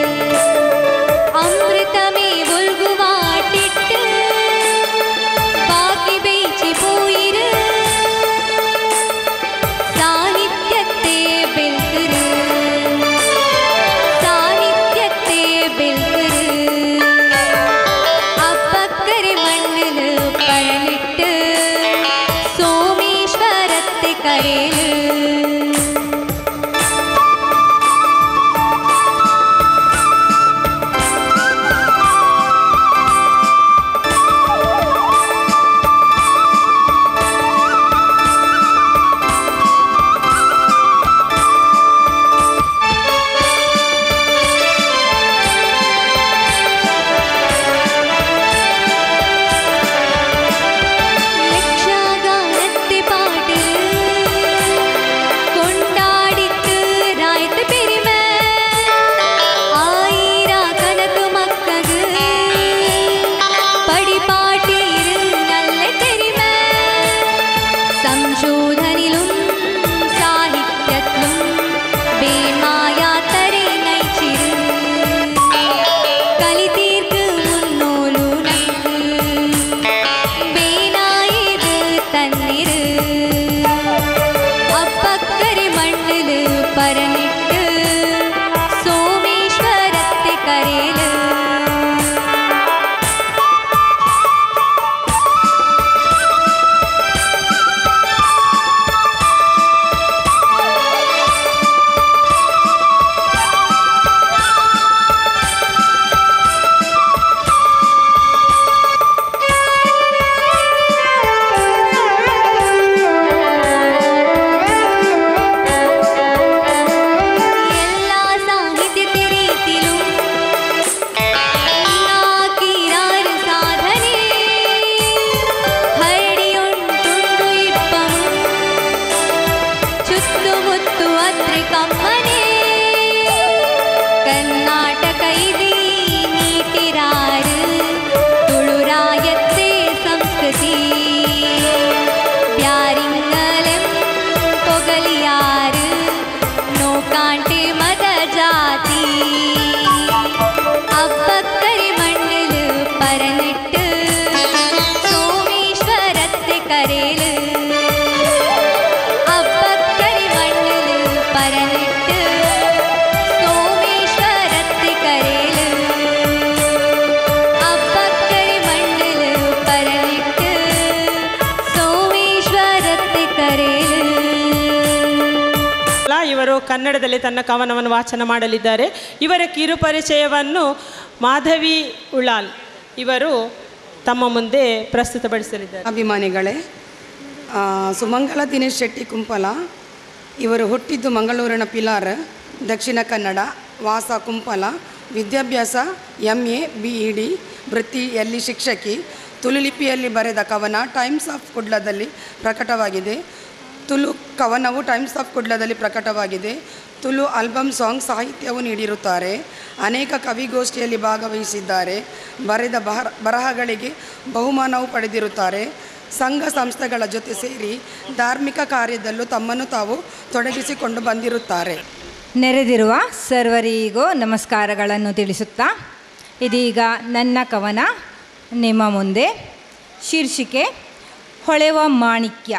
ಅವರು ಕನ್ನಡದಲ್ಲಿ ತನ್ನ ಕವನವನ್ನು ವಾಚನ ಮಾಡಲಿದ್ದಾರೆ ಇವರ ಕಿರು ಪರಿಚಯವನ್ನು ಮಾಧವಿ ಉಳಾಲ್ ಇವರು ತಮ್ಮ ಮುಂದೆ ಪ್ರಸ್ತುತಪಡಿಸಲಿದ್ದಾರೆ ಅಭಿಮಾನಿಗಳೇ ಆ, ಸುಮಂಗಲ ದಿನೇಶ್ ಶೆಟ್ಟಿ ಕುಂಪಲ ಇವರು ಹುಟ್ಟಿದ್ದು ಮಂಗಳೂರಿನ ಪಿಲಾರ್ ದಕ್ಷಿಣ ಕನ್ನಡ ವಾಸ ಕುಂಪಲ ವಿದ್ಯಾಭ್ಯಾಸ M A B E D ವೃತ್ತಿಯಲ್ಲಿ ಶಿಕ್ಷಕಿ ತುಳುಲಿಪಿಯಲ್ಲಿ ಬರೆದ ಕವನ ಟೈಮ್ಸ್ ಆಫ್ ಕುಡ್ಲದಲ್ಲಿ ಪ್ರಕಟವಾಗಿದೆ ತುಳು ಕವನವು ಟೈಮ್ಸ್ ಆಫ್ ಕುಡ್ಲದಲ್ಲಿ ಪ್ರಕಟವಾಗಿದೆ ತುಳು ಆಲ್ಬಮ್ ಸಾಂಗ್ ಸಾಹಿತ್ಯವು ನೀಡಿರುತ್ತಾರೆ ಅನೇಕ ಕವಿಗೋಷ್ಠಿಯಲ್ಲಿ ಭಾಗವಹಿಸಿದ್ದಾರೆ ಬರೆದ ಬರ ಬರಹಗಳಿಗೆ ಬಹುಮಾನವು ಪಡೆದಿರುತ್ತಾರೆ ಸಂಘ ಸಂಸ್ಥೆಗಳ ಜೊತೆ ಸೇರಿ ಧಾರ್ಮಿಕ ಕಾರ್ಯದಲ್ಲೂ ತಮ್ಮನ್ನು ತಾವು ತೊಡಗಿಸಿಕೊಂಡು ಬಂದಿರುತ್ತಾರೆ ನೆರೆದಿರುವ ಸರ್ವರಿಗೂ ನಮಸ್ಕಾರಗಳನ್ನು ತಿಳಿಸುತ್ತಾ ಇದೀಗ ನನ್ನ ಕವನ ನಿಮ್ಮ ಮುಂದೆ ಶೀರ್ಷಿಕೆ ಹೊಳೆವ ಮಾಣಿಕ್ಯ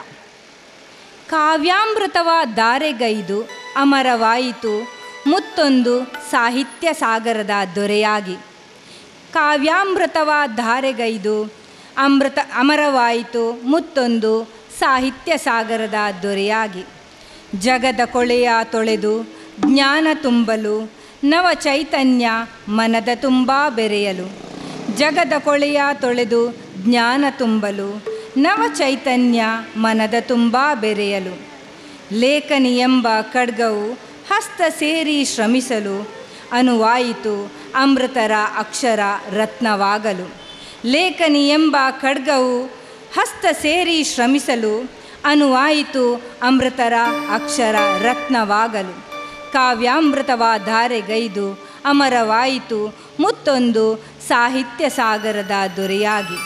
ಕಾವ್ಯಾಮೃತವ ದಾರೆಗೈದು ಅಮರವಾಯಿತು ಮುತ್ತೊಂದು ಸಾಹಿತ್ಯ ಸಾಗರದ ದೊರೆಯಾಗಿ ಕಾವ್ಯಾಮೃತವ ಧಾರೆಗೈದು ಅಮೃತ ಅಮರವಾಯಿತು ಮುತ್ತೊಂದು ಸಾಹಿತ್ಯ ಸಾಗರದ ದೊರೆಯಾಗಿ ಜಗದ ಕೊಳೆಯ ತೊಳೆದು ಜ್ಞಾನ ತುಂಬಲು ನವ ಚೈತನ್ಯ ಮನದ ತುಂಬ ಬೆರೆಯಲು ಜಗದ ಕೊಳೆಯ ತೊಳೆದು ಜ್ಞಾನ ತುಂಬಲು ನವ ಚೈತನ್ಯ ಮನದ ತುಂಬ ಬೆರೆಯಲು ಲೇಖನಿ ಎಂಬ ಖಡ್ಗವು ಹಸ್ತ ಸೇರಿ ಶ್ರಮಿಸಲು ಅನುವಾಯಿತು ಅಮೃತರ ಅಕ್ಷರ ರತ್ನವಾಗಲು ಲೇಖನಿ ಎಂಬ ಖಡ್ಗವು ಹಸ್ತ ಸೇರಿ ಶ್ರಮಿಸಲು ಅನುವಾಯಿತು ಅಮೃತರ ಅಕ್ಷರ ರತ್ನವಾಗಲು ಕಾವ್ಯಾಮೃತವ ಧಾರೆಗೈದು ಅಮರವಾಯಿತು ಮುತ್ತೊಂದು ಸಾಹಿತ್ಯ ಸಾಗರದ ದೊರೆಯಾಗಿ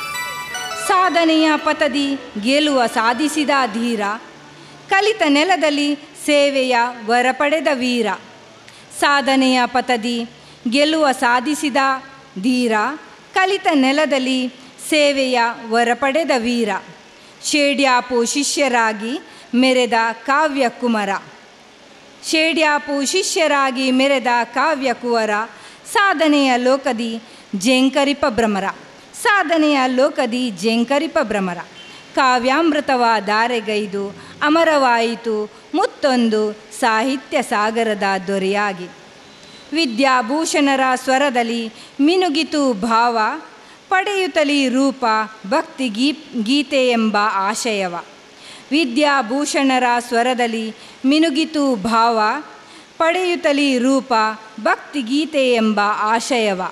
ಸಾಧನೆಯ ಪತದಿ ಗೆಲುವ ಸಾಧಿಸಿದ ಧೀರ ಕಲಿತ ನೆಲದಲ್ಲಿ ಸೇವೆಯ ವರ ಪಡೆದ ವೀರ ಸಾಧನೆಯ ಪತದಿ ಗೆಲುವ ಸಾಧಿಸಿದ ಧೀರ ಕಲಿತ ನೆಲದಲ್ಲಿ ಸೇವೆಯ ವರ ಪಡೆದ ವೀರ ಶೇಡ್ಯಾಪು ಶಿಷ್ಯರಾಗಿ ಮೆರೆದ ಕಾವ್ಯ ಕುಮರ ಶೇಡ್ಯಾಪು ಶಿಷ್ಯರಾಗಿ ಮೆರೆದ ಕಾವ್ಯ ಕುವರ ಸಾಧನೆಯ ಲೋಕದಿ ಜೇಂಕರಿಪ ಭ್ರಮರ ಸಾಧನೆಯ ಲೋಕದಿ ಜೇಂಕರಿಪ ಭ್ರಮರ ಕಾವ್ಯಾಮೃತವ ದಾರೆಗೈದು ಅಮರವಾಯಿತು ಮುತ್ತೊಂದು ಸಾಹಿತ್ಯ ಸಾಗರದ ದೊರೆಯಾಗಿ ವಿದ್ಯಾಭೂಷಣರ ಸ್ವರದಲ್ಲಿ ಮಿನುಗಿತು ಭಾವ ಪಡೆಯುತ್ತಲಿ ರೂಪ ಭಕ್ತಿ ಗೀ ಗೀತೆ ಎಂಬ ಆಶಯವ ವಿದ್ಯಾಭೂಷಣರ ಸ್ವರದಲ್ಲಿ ಮಿನುಗಿತು ಭಾವ ಪಡೆಯುತ್ತಲಿ ರೂಪ ಭಕ್ತಿ ಗೀತೆ ಎಂಬ ಆಶಯವ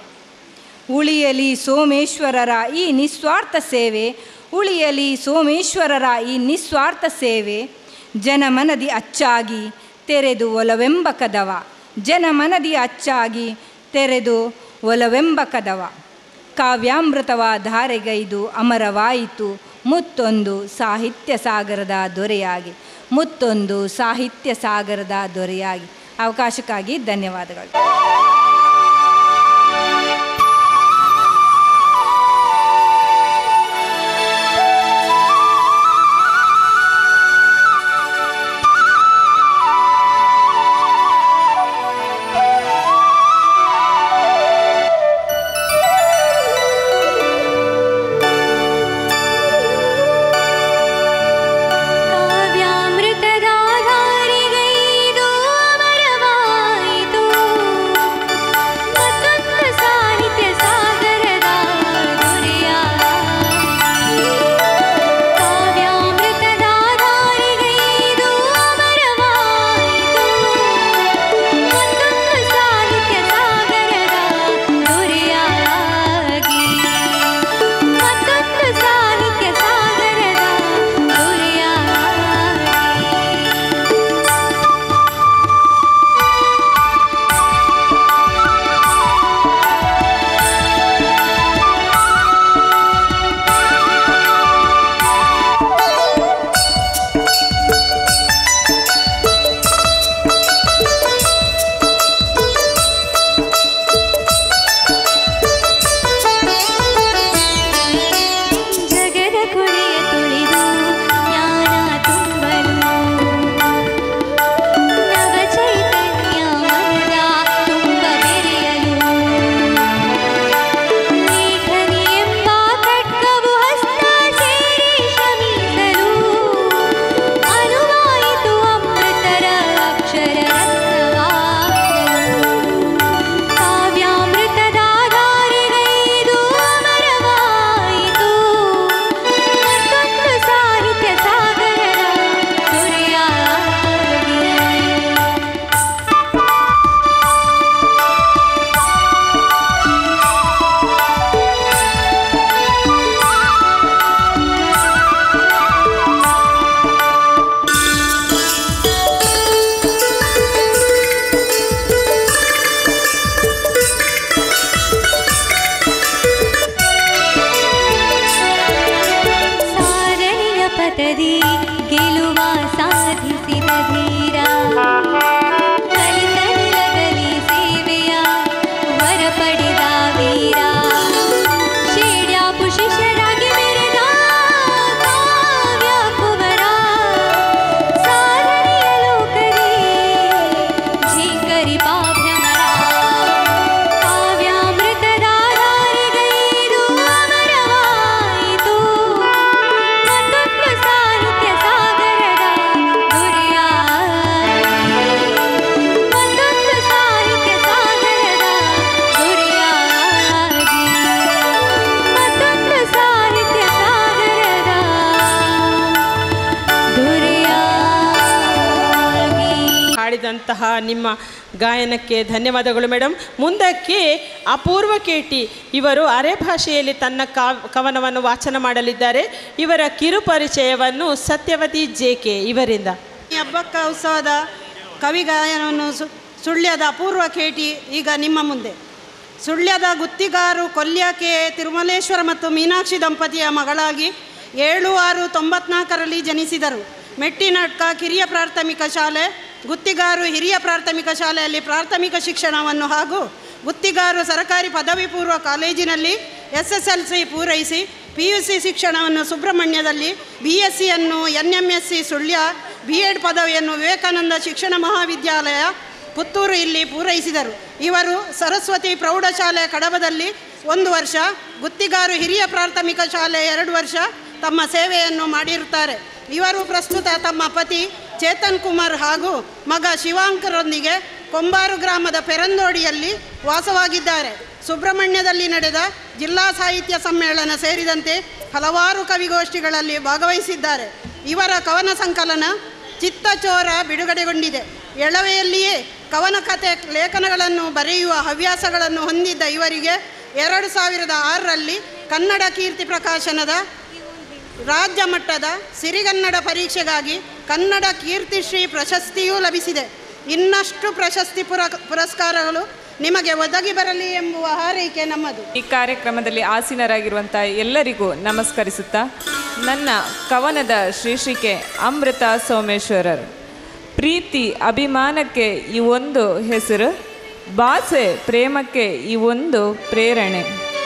ಉಳಿಯಲಿ ಸೋಮೇಶ್ವರರ ಈ ನಿಸ್ವಾರ್ಥ ಸೇವೆ ಉಳಿಯಲಿ ಸೋಮೇಶ್ವರರ ಈ ನಿಸ್ವಾರ್ಥ ಸೇವೆ ಜನಮನದಿ ಅಚ್ಚಾಗಿ ತೆರೆದು ಒಲವೆಂಬ ಕದವ ಜನಮನದಿ ಅಚ್ಚಾಗಿ ತೆರೆದು ಒಲವೆಂಬ ಕದವ ಕಾವ್ಯಾಮೃತವ ಧಾರೆಗೈದು ಅಮರವಾಯಿತು ಮುತ್ತೊಂದು ಸಾಹಿತ್ಯ ಸಾಗರದ ದೊರೆಯಾಗಿ ಮುತ್ತೊಂದು ಸಾಹಿತ್ಯ ಸಾಗರದ ದೊರೆಯಾಗಿ ಅವಕಾಶಕ್ಕಾಗಿ ಧನ್ಯವಾದಗಳು ಕಾವ್ಯಾಮೃತದ ಧಾರಿಗೈದು ಅಮರವಾಯಿತು ಪರಿಪಾಭ್ರಮರ ಕಾವ್ಯಾಮೃತದ ದಾರಿಗೈದು ಅಮರವಾಯಿತು ಮತ್ತೊಂದು ಸಾಹಿತ್ಯ ಸಾಗರದ ಗುರಿಯಾಗಿ ಮತ್ತೊಂದು ಸಾಹಿತ್ಯ ಸಾಗರದ ಗುರಿಯಾಗಿ ಮತ್ತೊಂದು ಸಾಹಿತ್ಯ ಸಾಗರದ ಗುರಿಯಾಗಿ ಹಾಡಿದಂತಹ ನಿಮ್ಮ ಗಾಯನಕ್ಕೆ ಧನ್ಯವಾದಗಳು ಮೇಡಮ್ ಮುಂದಕ್ಕೆ ಅಪೂರ್ವ ಕೇಟಿ ಇವರು ಅರೆ ಭಾಷೆಯಲ್ಲಿ ತನ್ನ ಕಾವ್ ಕವನವನ್ನು ವಾಚನ ಮಾಡಲಿದ್ದಾರೆ ಇವರ ಕಿರು ಪರಿಚಯವನ್ನು ಸತ್ಯವತಿ ಜೆ ಕೆ ಇವರಿಂದ ಈ ಹಬ್ಬಕ್ಕ ಉತ್ಸವದ ಕವಿ ಗಾಯನವನ್ನು ಸು- ಸುಳ್ಯದ ಅಪೂರ್ವ ಕೇಟಿ ಈಗ ನಿಮ್ಮ ಮುಂದೆ ಸುಳ್ಯದ ಗುತ್ತಿಗಾರು ಕೊಲ್ಯಕ್ಕೆ ತಿರುಮಲೇಶ್ವರ ಮತ್ತು ಮೀನಾಕ್ಷಿ ದಂಪತಿಯ ಮಗಳಾಗಿ ಏಳು ಆರು ತೊಂಬತ್ನಾಲ್ಕರಲ್ಲಿ ಜನಿಸಿದರು ಮೆಟ್ಟಿನಡ್ಕ ಕಿರಿಯ ಪ್ರಾಥಮಿಕ ಶಾಲೆ ಗುತ್ತಿಗಾರು ಹಿರಿಯ ಪ್ರಾಥಮಿಕ ಶಾಲೆಯಲ್ಲಿ ಪ್ರಾಥಮಿಕ ಶಿಕ್ಷಣವನ್ನು ಹಾಗೂ ಗುತ್ತಿಗಾರು ಸರಕಾರಿ ಪದವಿ ಪೂರ್ವ ಕಾಲೇಜಿನಲ್ಲಿ ಎಸ್ ಎಸ್ ಎಲ್ ಸಿ ಪೂರೈಸಿ ಪಿ ಯು ಸಿ ಶಿಕ್ಷಣವನ್ನು ಸುಬ್ರಹ್ಮಣ್ಯದಲ್ಲಿ ಬಿ ಎಸ್ ಸಿಯನ್ನು N M S C Sullia B Ed ಪದವಿಯನ್ನು ವಿವೇಕಾನಂದ ಶಿಕ್ಷಣ ಮಹಾವಿದ್ಯಾಲಯ ಪುತ್ತೂರು ಇಲ್ಲಿ ಪೂರೈಸಿದರು ಇವರು ಸರಸ್ವತಿ ಪ್ರೌಢಶಾಲೆ ಕಡಬದಲ್ಲಿ ಒಂದು ವರ್ಷ ಗುತ್ತಿಗಾರು ಹಿರಿಯ ಪ್ರಾಥಮಿಕ ಶಾಲೆ ಎರಡು ವರ್ಷ ತಮ್ಮ ಸೇವೆಯನ್ನು ಮಾಡಿರುತ್ತಾರೆ ಇವರು ಪ್ರಸ್ತುತ ತಮ್ಮ ಪತಿ ಚೇತನ್ ಕುಮಾರ್ ಹಾಗೂ ಮಗ ಶಿವಾಂಕರೊಂದಿಗೆ ಕೊಂಬಾರು ಗ್ರಾಮದ ಪೆರಂದೋಡಿಯಲ್ಲಿ ವಾಸವಾಗಿದ್ದಾರೆ ಸುಬ್ರಹ್ಮಣ್ಯದಲ್ಲಿ ನಡೆದ ಜಿಲ್ಲಾ ಸಾಹಿತ್ಯ ಸಮ್ಮೇಳನ ಸೇರಿದಂತೆ ಹಲವಾರು ಕವಿಗೋಷ್ಠಿಗಳಲ್ಲಿ ಭಾಗವಹಿಸಿದ್ದಾರೆ ಇವರ ಕವನ ಸಂಕಲನ ಚಿತ್ತಚೋರ ಬಿಡುಗಡೆಗೊಂಡಿದೆ ಎಳವೆಯಲ್ಲಿಯೇ ಕವನ ಕಥೆ ಲೇಖನಗಳನ್ನು ಬರೆಯುವ ಹವ್ಯಾಸಗಳನ್ನು ಹೊಂದಿದ್ದ ಇವರಿಗೆ ಎರಡು ಸಾವಿರದ ಆರರಲ್ಲಿ ಕನ್ನಡ ಕೀರ್ತಿ ಪ್ರಕಾಶನದ ರಾಜ್ಯ ಮಟ್ಟದ ಸಿರಿಗನ್ನಡ ಪರೀಕ್ಷೆಗಾಗಿ ಕನ್ನಡ ಕೀರ್ತಿಶ್ರೀ ಪ್ರಶಸ್ತಿಯೂ ಲಭಿಸಿದೆ ಇನ್ನಷ್ಟು ಪ್ರಶಸ್ತಿ ಪುರ ಪುರಸ್ಕಾರಗಳು ನಿಮಗೆ ಒದಗಿ ಬರಲಿ ಎಂಬುವ ಹಾರೈಕೆ ನಮ್ಮದು ಈ ಕಾರ್ಯಕ್ರಮದಲ್ಲಿ ಆಸೀನರಾಗಿರುವಂಥ ಎಲ್ಲರಿಗೂ ನಮಸ್ಕರಿಸುತ್ತಾ ನನ್ನ ಕವನದ ಶೀರ್ಷಿಕೆ ಅಮೃತ ಸೋಮೇಶ್ವರರು ಪ್ರೀತಿ ಅಭಿಮಾನಕ್ಕೆ ಈ ಒಂದು ಹೆಸರು ಭಾಷೆ ಪ್ರೇಮಕ್ಕೆ ಈ ಒಂದು ಪ್ರೇರಣೆ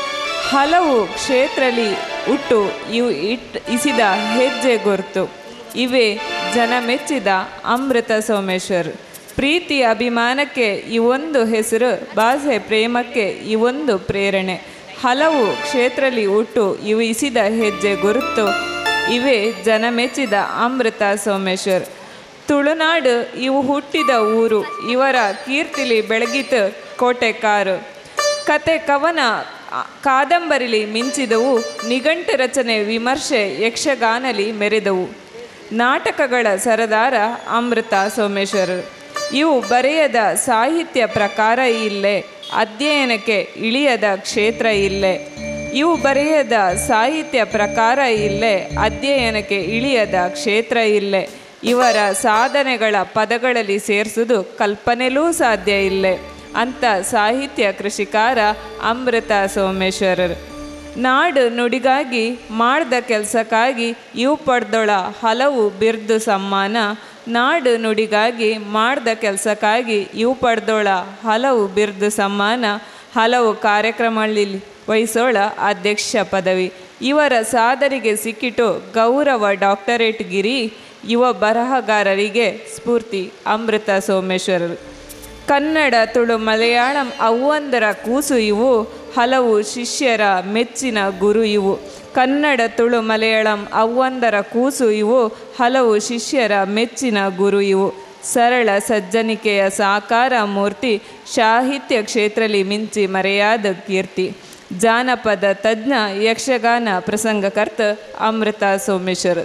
ಹಲವು ಕ್ಷೇತ್ರಲಿ ಹುಟ್ಟು ಇವು ಇಟ್ ಇಸಿದ ಹೆಜ್ಜೆ ಗುರುತು ಇವೇ ಜನ ಮೆಚ್ಚಿದ ಅಮೃತ ಸೋಮೇಶ್ವರ್ ಪ್ರೀತಿ ಅಭಿಮಾನಕ್ಕೆ ಈ ಒಂದು ಹೆಸರು ಭಾಷೆ ಪ್ರೇಮಕ್ಕೆ ಈ ಒಂದು ಪ್ರೇರಣೆ ಹಲವು ಕ್ಷೇತ್ರಲಿ ಹುಟ್ಟು ಇವು ಇಸಿದ ಹೆಜ್ಜೆ ಗುರುತು ಇವೇ ಜನ ಮೆಚ್ಚಿದ ಅಮೃತ ಸೋಮೇಶ್ವರ್ ತುಳುನಾಡು ಇವು ಹುಟ್ಟಿದ ಊರು ಇವರ ಕೀರ್ತಿಲಿ ಬೆಳಗಿತು ಕೋಟೆಕಾರು ಕತೆ ಕವನ ಆ, ಕಾದಂಬರಿಲಿ ಮಿಂಚಿದವು ನಿಘಂಟು ರಚನೆ ವಿಮರ್ಶೆ ಯಕ್ಷಗಾನಲಿ ಮೆರೆದವು ನಾಟಕಗಳ ಸರದಾರ ಅಮೃತ ಸೋಮೇಶ್ವರರು ಇವು ಬರೆಯದ ಸಾಹಿತ್ಯ ಪ್ರಕಾರ ಇಲ್ಲೇ ಅಧ್ಯಯನಕ್ಕೆ ಇಳಿಯದ ಕ್ಷೇತ್ರ ಇಲ್ಲೇ ಇವು ಬರೆಯದ ಸಾಹಿತ್ಯ ಪ್ರಕಾರ ಇಲ್ಲೇ ಅಧ್ಯಯನಕ್ಕೆ ಇಳಿಯದ ಕ್ಷೇತ್ರ ಇಲ್ಲೇ ಇವರ ಸಾಧನೆಗಳ ಪದಗಳಲ್ಲಿ ಸೇರಿಸುವುದು ಕಲ್ಪನೆಲೂ ಸಾಧ್ಯ ಇಲ್ಲೇ ಅಂತ ಸಾಹಿತ್ಯ ಕೃಷಿಕಾರ ಅಮೃತ ಸೋಮೇಶ್ವರರು ನಾಡು ನುಡಿಗಾಗಿ ಮಾಡ್ದ ಕೆಲಸಕ್ಕಾಗಿ ಇವು ಪಡೆದೊಳ ಹಲವು ಬಿರ್ದು ಸಮ್ಮಾನ ನಾಡು ನುಡಿಗಾಗಿ ಮಾಡ್ದ ಕೆಲಸಕ್ಕಾಗಿ ಇವು ಪಡೆದೊಳ ಹಲವು ಬಿರ್ದು ಸಮ್ಮಾನ ಹಲವು ಕಾರ್ಯಕ್ರಮಗಳಲ್ಲಿ ವಹಿಸೋಳ ಅಧ್ಯಕ್ಷ ಪದವಿ ಇವರ ಸಾಧನೆಗೆ ಸಿಕ್ಕಿತು ಗೌರವ ಡಾಕ್ಟರೇಟ್ ಗಿರಿ ಯುವ ಬರಹಗಾರರಿಗೆ ಸ್ಫೂರ್ತಿ ಅಮೃತ ಸೋಮೇಶ್ವರರು ಕನ್ನಡ ತುಳು ಮಲಯಾಳಂ ಅವ್ವಂದರ ಕೂಸು ಇವು ಹಲವು ಶಿಷ್ಯರ ಮೆಚ್ಚಿನ ಗುರು ಇವು ಕನ್ನಡ ತುಳು ಮಲಯಾಳಂ ಅವ್ವಂದರ ಕೂಸು ಇವು ಹಲವು ಶಿಷ್ಯರ ಮೆಚ್ಚಿನ ಗುರು ಇವು ಸರಳ ಸಜ್ಜನಿಕೆಯ ಸಾಕಾರ ಮೂರ್ತಿ ಸಾಹಿತ್ಯ ಕ್ಷೇತ್ರದಲ್ಲಿ ಮಿಂಚಿ ಮರೆಯಾದ ಕೀರ್ತಿ ಜಾನಪದ ತಜ್ಞ ಯಕ್ಷಗಾನ ಪ್ರಸಂಗಕರ್ತ ಅಮೃತ ಸೋಮೇಶ್ವರ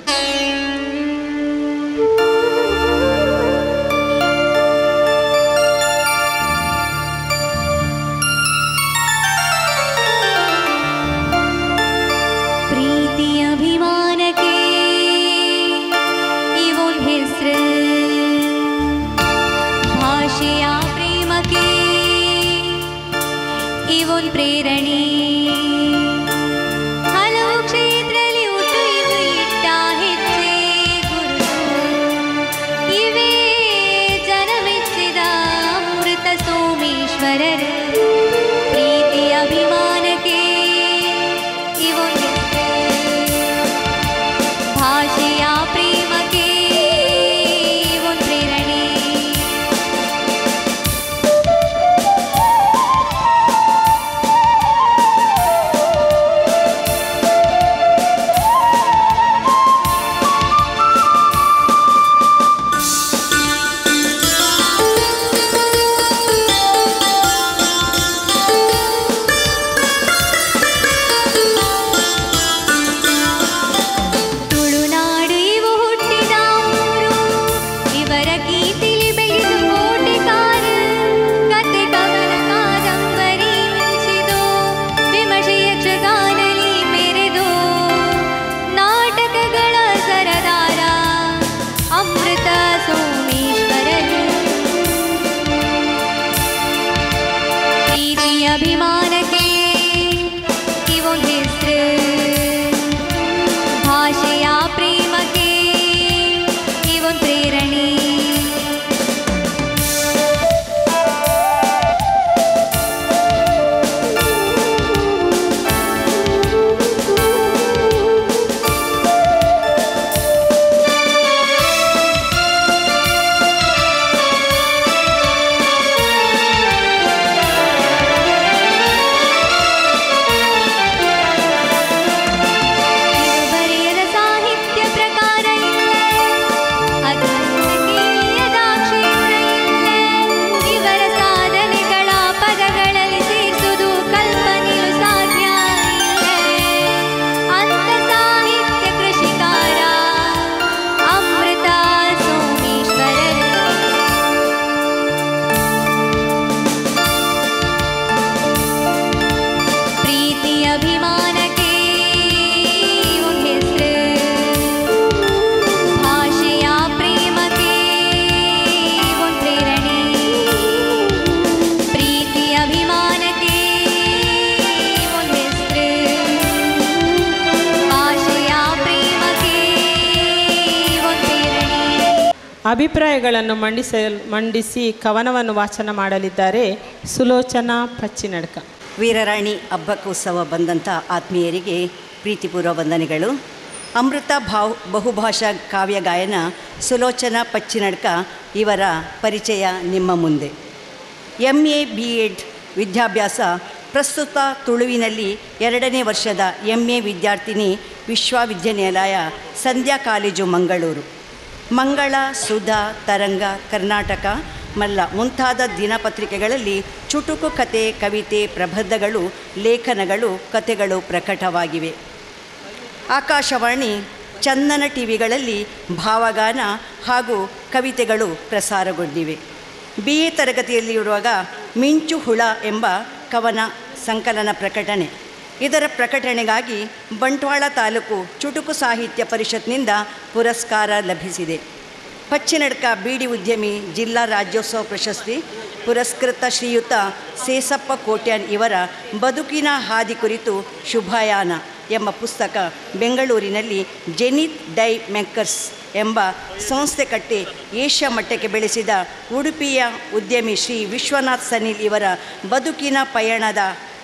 ಪ್ರೀತಿ ಅಭಿಮಾನಕ್ಕೆ ಇವೊಂದು ಹೆಸ್ರು ಭಾಷೆಯ ಪ್ರೇಮಕ್ಕೆ ಇವೊಂದು ಪ್ರೇರಣೆ ಹಲವು ಕ್ಷೇತ್ರದಲ್ಲಿ ಹುಟ್ಟು ಇವು ಇಟ್ಟ ಹೆಜ್ಜೆ ಗುರುತು ಇವೇ ಜನ ಮೆಚ್ಚಿದ ಅಮೃತ ಸೋಮೇಶ್ವರರು ಪ್ರೀತಿ ಅಭಿಮಾನಕ್ಕೆ ಇವೊಂದು ಭಾಷೆಯ ಪ್ರೇಮಕ್ಕೆ ಇವೊಂದು ಪ್ರೇರಣೆ ಅಭಿಪ್ರಾಯಗಳನ್ನು ಮಂಡಿಸ ಮಂಡಿಸಿ ಕವನವನ್ನು ವಾಚನ ಮಾಡಲಿದ್ದಾರೆ ಸುಲೋಚನಾ ಪಚ್ಚಿನಡ್ಕ ವೀರರಾಣಿ ಹಬ್ಬಕ್ಕೋತ್ಸವ ಬಂದಂಥ ಆತ್ಮೀಯರಿಗೆ ಪ್ರೀತಿಪೂರ್ವ ವಂದನೆಗಳು ಅಮೃತ ಭಾವ್ ಬಹುಭಾಷಾ ಕಾವ್ಯ ಗಾಯನ ಸುಲೋಚನಾ ಪಚ್ಚಿನಡ್ಕ ಇವರ ಪರಿಚಯ ನಿಮ್ಮ ಮುಂದೆ ಎಮ್ ಎ ಬಿ ಎಡ್ ವಿದ್ಯಾಭ್ಯಾಸ ಪ್ರಸ್ತುತ ತುಳುವಿನಲ್ಲಿ ಎರಡನೇ ವರ್ಷದ ಎಮ್ ಎ ವಿದ್ಯಾರ್ಥಿನಿ ವಿಶ್ವವಿದ್ಯಾನಿಲಯ ಸಂಧ್ಯಾ ಕಾಲೇಜು ಮಂಗಳೂರು ಮಂಗಳ ಸುಧಾ ತರಂಗ ಕರ್ನಾಟಕ ಮಲ್ಲ ಮುಂತಾದ ದಿನಪತ್ರಿಕೆಗಳಲ್ಲಿ ಚುಟುಕು ಕತೆ ಕವಿತೆ ಪ್ರಬಂಧಗಳು ಲೇಖನಗಳು ಕತೆಗಳು ಪ್ರಕಟವಾಗಿವೆ ಆಕಾಶವಾಣಿ ಚಂದನ ಟಿವಿಗಳಲ್ಲಿ ಭಾವಗಾನ ಹಾಗೂ ಕವಿತೆಗಳು ಪ್ರಸಾರಗೊಂಡಿವೆ ಬಿ ಎ ತರಗತಿಯಲ್ಲಿರುವಾಗ ಮಿಂಚು ಹುಳ ಎಂಬ ಕವನ ಸಂಕಲನ ಪ್ರಕಟಣೆ ಇದರ ಪ್ರಕಟಣೆಗಾಗಿ ಬಂಟ್ವಾಳ ತಾಲೂಕು ಚುಟುಕು ಸಾಹಿತ್ಯ ಪರಿಷತ್ನಿಂದ ಪುರಸ್ಕಾರ ಲಭಿಸಿದೆ ಪಚ್ಚಿನಡ್ಕ ಬೀಡಿ ಉದ್ಯಮಿ ಜಿಲ್ಲಾ ರಾಜ್ಯೋತ್ಸವ ಪ್ರಶಸ್ತಿ ಪುರಸ್ಕೃತ ಶ್ರೀಯುತ ಸೇಸಪ್ಪ ಕೋಟ್ಯಾನ್ ಇವರ ಬದುಕಿನ ಹಾದಿ ಕುರಿತು ಶುಭಯಾನ ಎಂಬ ಪುಸ್ತಕ ಬೆಂಗಳೂರಿನಲ್ಲಿ ಜೆನಿತ್ ಡೈ ಮೇಕರ್ಸ್ ಎಂಬ ಸಂಸ್ಥೆ ಕಟ್ಟಿ ಏಷ್ಯಾ ಮಟ್ಟಕ್ಕೆ ಬೆಳೆಸಿದ ಉಡುಪಿಯ ಉದ್ಯಮಿ ಶ್ರೀ ವಿಶ್ವನಾಥ್ ಸನಿಲ್ ಇವರ ಬದುಕಿನ ಪಯಣದ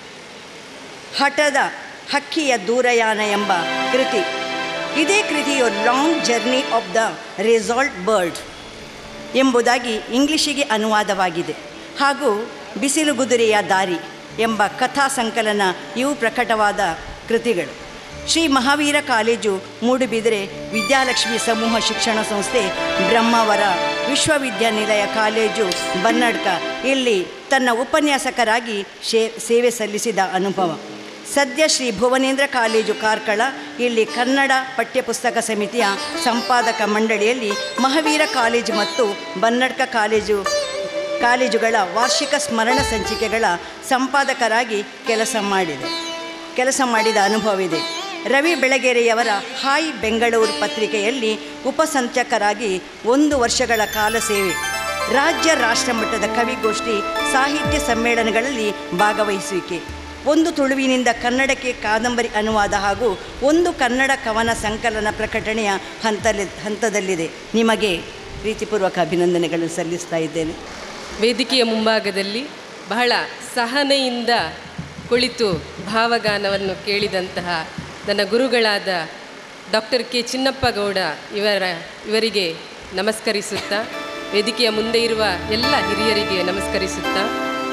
ಹಠದ ಹಕ್ಕಿಯ ದೂರಯಾನ ಎಂಬ ಕೃತಿ ಇದೇ ಕೃತಿಯು long journey of the resolute bird ಎಂಬುದಾಗಿ ಇಂಗ್ಲಿಷಿಗೆ ಅನುವಾದವಾಗಿದೆ ಹಾಗೂ ಬಿಸಿಲುಗುದುರೆಯ ದಾರಿ ಎಂಬ ಕಥಾ ಸಂಕಲನ ಇವು ಪ್ರಕಟವಾದ ಕೃತಿಗಳು ಶ್ರೀ ಮಹಾವೀರ ಕಾಲೇಜು ಮೂಡುಬಿದಿರೆ ವಿದ್ಯಾಲಕ್ಷ್ಮಿ ಸಮೂಹ ಶಿಕ್ಷಣ ಸಂಸ್ಥೆ ಬ್ರಹ್ಮಾವರ ವಿಶ್ವವಿದ್ಯಾನಿಲಯ ಕಾಲೇಜು ಬನ್ನಡ್ಕ ಇಲ್ಲಿ ತನ್ನ ಉಪನ್ಯಾಸಕರಾಗಿ ಶೇ ಸೇವೆ ಸಲ್ಲಿಸಿದ ಅನುಭವ ಸದ್ಯ ಶ್ರೀ ಭುವನೇಂದ್ರ ಕಾಲೇಜು ಕಾರ್ಕಳ ಇಲ್ಲಿ ಕನ್ನಡ ಪಠ್ಯಪುಸ್ತಕ ಸಮಿತಿಯ ಸಂಪಾದಕ ಮಂಡಳಿಯಲ್ಲಿ ಮಹಾವೀರ ಕಾಲೇಜು ಮತ್ತು ಬನ್ನಡ್ಕ ಕಾಲೇಜು ಕಾಲೇಜುಗಳ ವಾರ್ಷಿಕ ಸ್ಮರಣ ಸಂಚಿಕೆಗಳ ಸಂಪಾದಕರಾಗಿ ಕೆಲಸ ಮಾಡಿದೆ ಕೆಲಸ ಮಾಡಿದ ಅನುಭವವಿದೆ ರವಿ ಬೆಳಗೆರೆಯವರ ಹಾಯ್ ಬೆಂಗಳೂರು ಪತ್ರಿಕೆಯಲ್ಲಿ ಉಪಸಂಚಕರಾಗಿ ಒಂದು ವರ್ಷಗಳ ಕಾಲ ಸೇವೆ ರಾಜ್ಯ ರಾಷ್ಟ್ರಮಟ್ಟದ ಕವಿಗೋಷ್ಠಿ ಸಾಹಿತ್ಯ ಸಮ್ಮೇಳನಗಳಲ್ಲಿ ಭಾಗವಹಿಸುವಿಕೆ ಒಂದು ತುಳುವಿನಿಂದ ಕನ್ನಡಕ್ಕೆ ಕಾದಂಬರಿ ಅನುವಾದ ಹಾಗೂ ಒಂದು ಕನ್ನಡ ಕವನ ಸಂಕಲನ ಪ್ರಕಟಣೆಯ ಹಂತಲಿ ಹಂತದಲ್ಲಿದೆ ನಿಮಗೆ ಪ್ರೀತಿಪೂರ್ವಕ ಅಭಿನಂದನೆಗಳು ಸಲ್ಲಿಸ್ತಾ ಇದ್ದೇನೆ ವೇದಿಕೆಯ ಮುಂಭಾಗದಲ್ಲಿ ಬಹಳ ಸಹನೆಯಿಂದ ಕುಳಿತು ಭಾವಗಾನವನ್ನು ಕೇಳಿದಂತಹ ನನ್ನ ಗುರುಗಳಾದ ಡಾಕ್ಟರ್ ಕೆ ಚಿನ್ನಪ್ಪ ಗೌಡ ಇವರ ಇವರಿಗೆ ನಮಸ್ಕರಿಸುತ್ತಾ ವೇದಿಕೆಯ ಮುಂದೆ ಇರುವ ಎಲ್ಲ ಹಿರಿಯರಿಗೆ ನಮಸ್ಕರಿಸುತ್ತಾ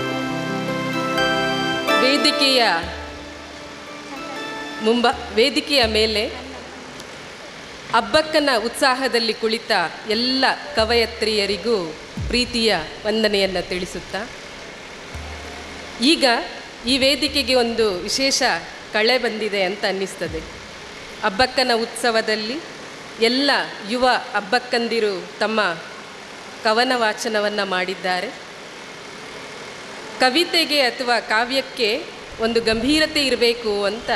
ವೇದಿಕೆಯ ಮುಂಬ ವೇದಿಕೆಯ ಮೇಲೆ ಅಬ್ಬಕ್ಕನ ಉತ್ಸಾಹದಲ್ಲಿ ಕುಳಿತ ಎಲ್ಲ ಕವಯತ್ರಿಯರಿಗೂ ಪ್ರೀತಿಯ ವಂದನೆಯನ್ನು ತಿಳಿಸುತ್ತಾ ಈಗ ಈ ವೇದಿಕೆಗೆ ಒಂದು ವಿಶೇಷ ಕಳೆ ಬಂದಿದೆ ಅಂತ ಅನ್ನಿಸ್ತದೆ ಅಬ್ಬಕ್ಕನ ಉತ್ಸವದಲ್ಲಿ ಎಲ್ಲ ಯುವ ಅಬ್ಬಕ್ಕಂದಿರು ತಮ್ಮ ಕವನ ವಾಚನವನ್ನು ಮಾಡಿದ್ದಾರೆ ಕವಿತೆಗೆ ಅಥವಾ ಕಾವ್ಯಕ್ಕೆ ಒಂದು ಗಂಭೀರತೆ ಇರಬೇಕು ಅಂತ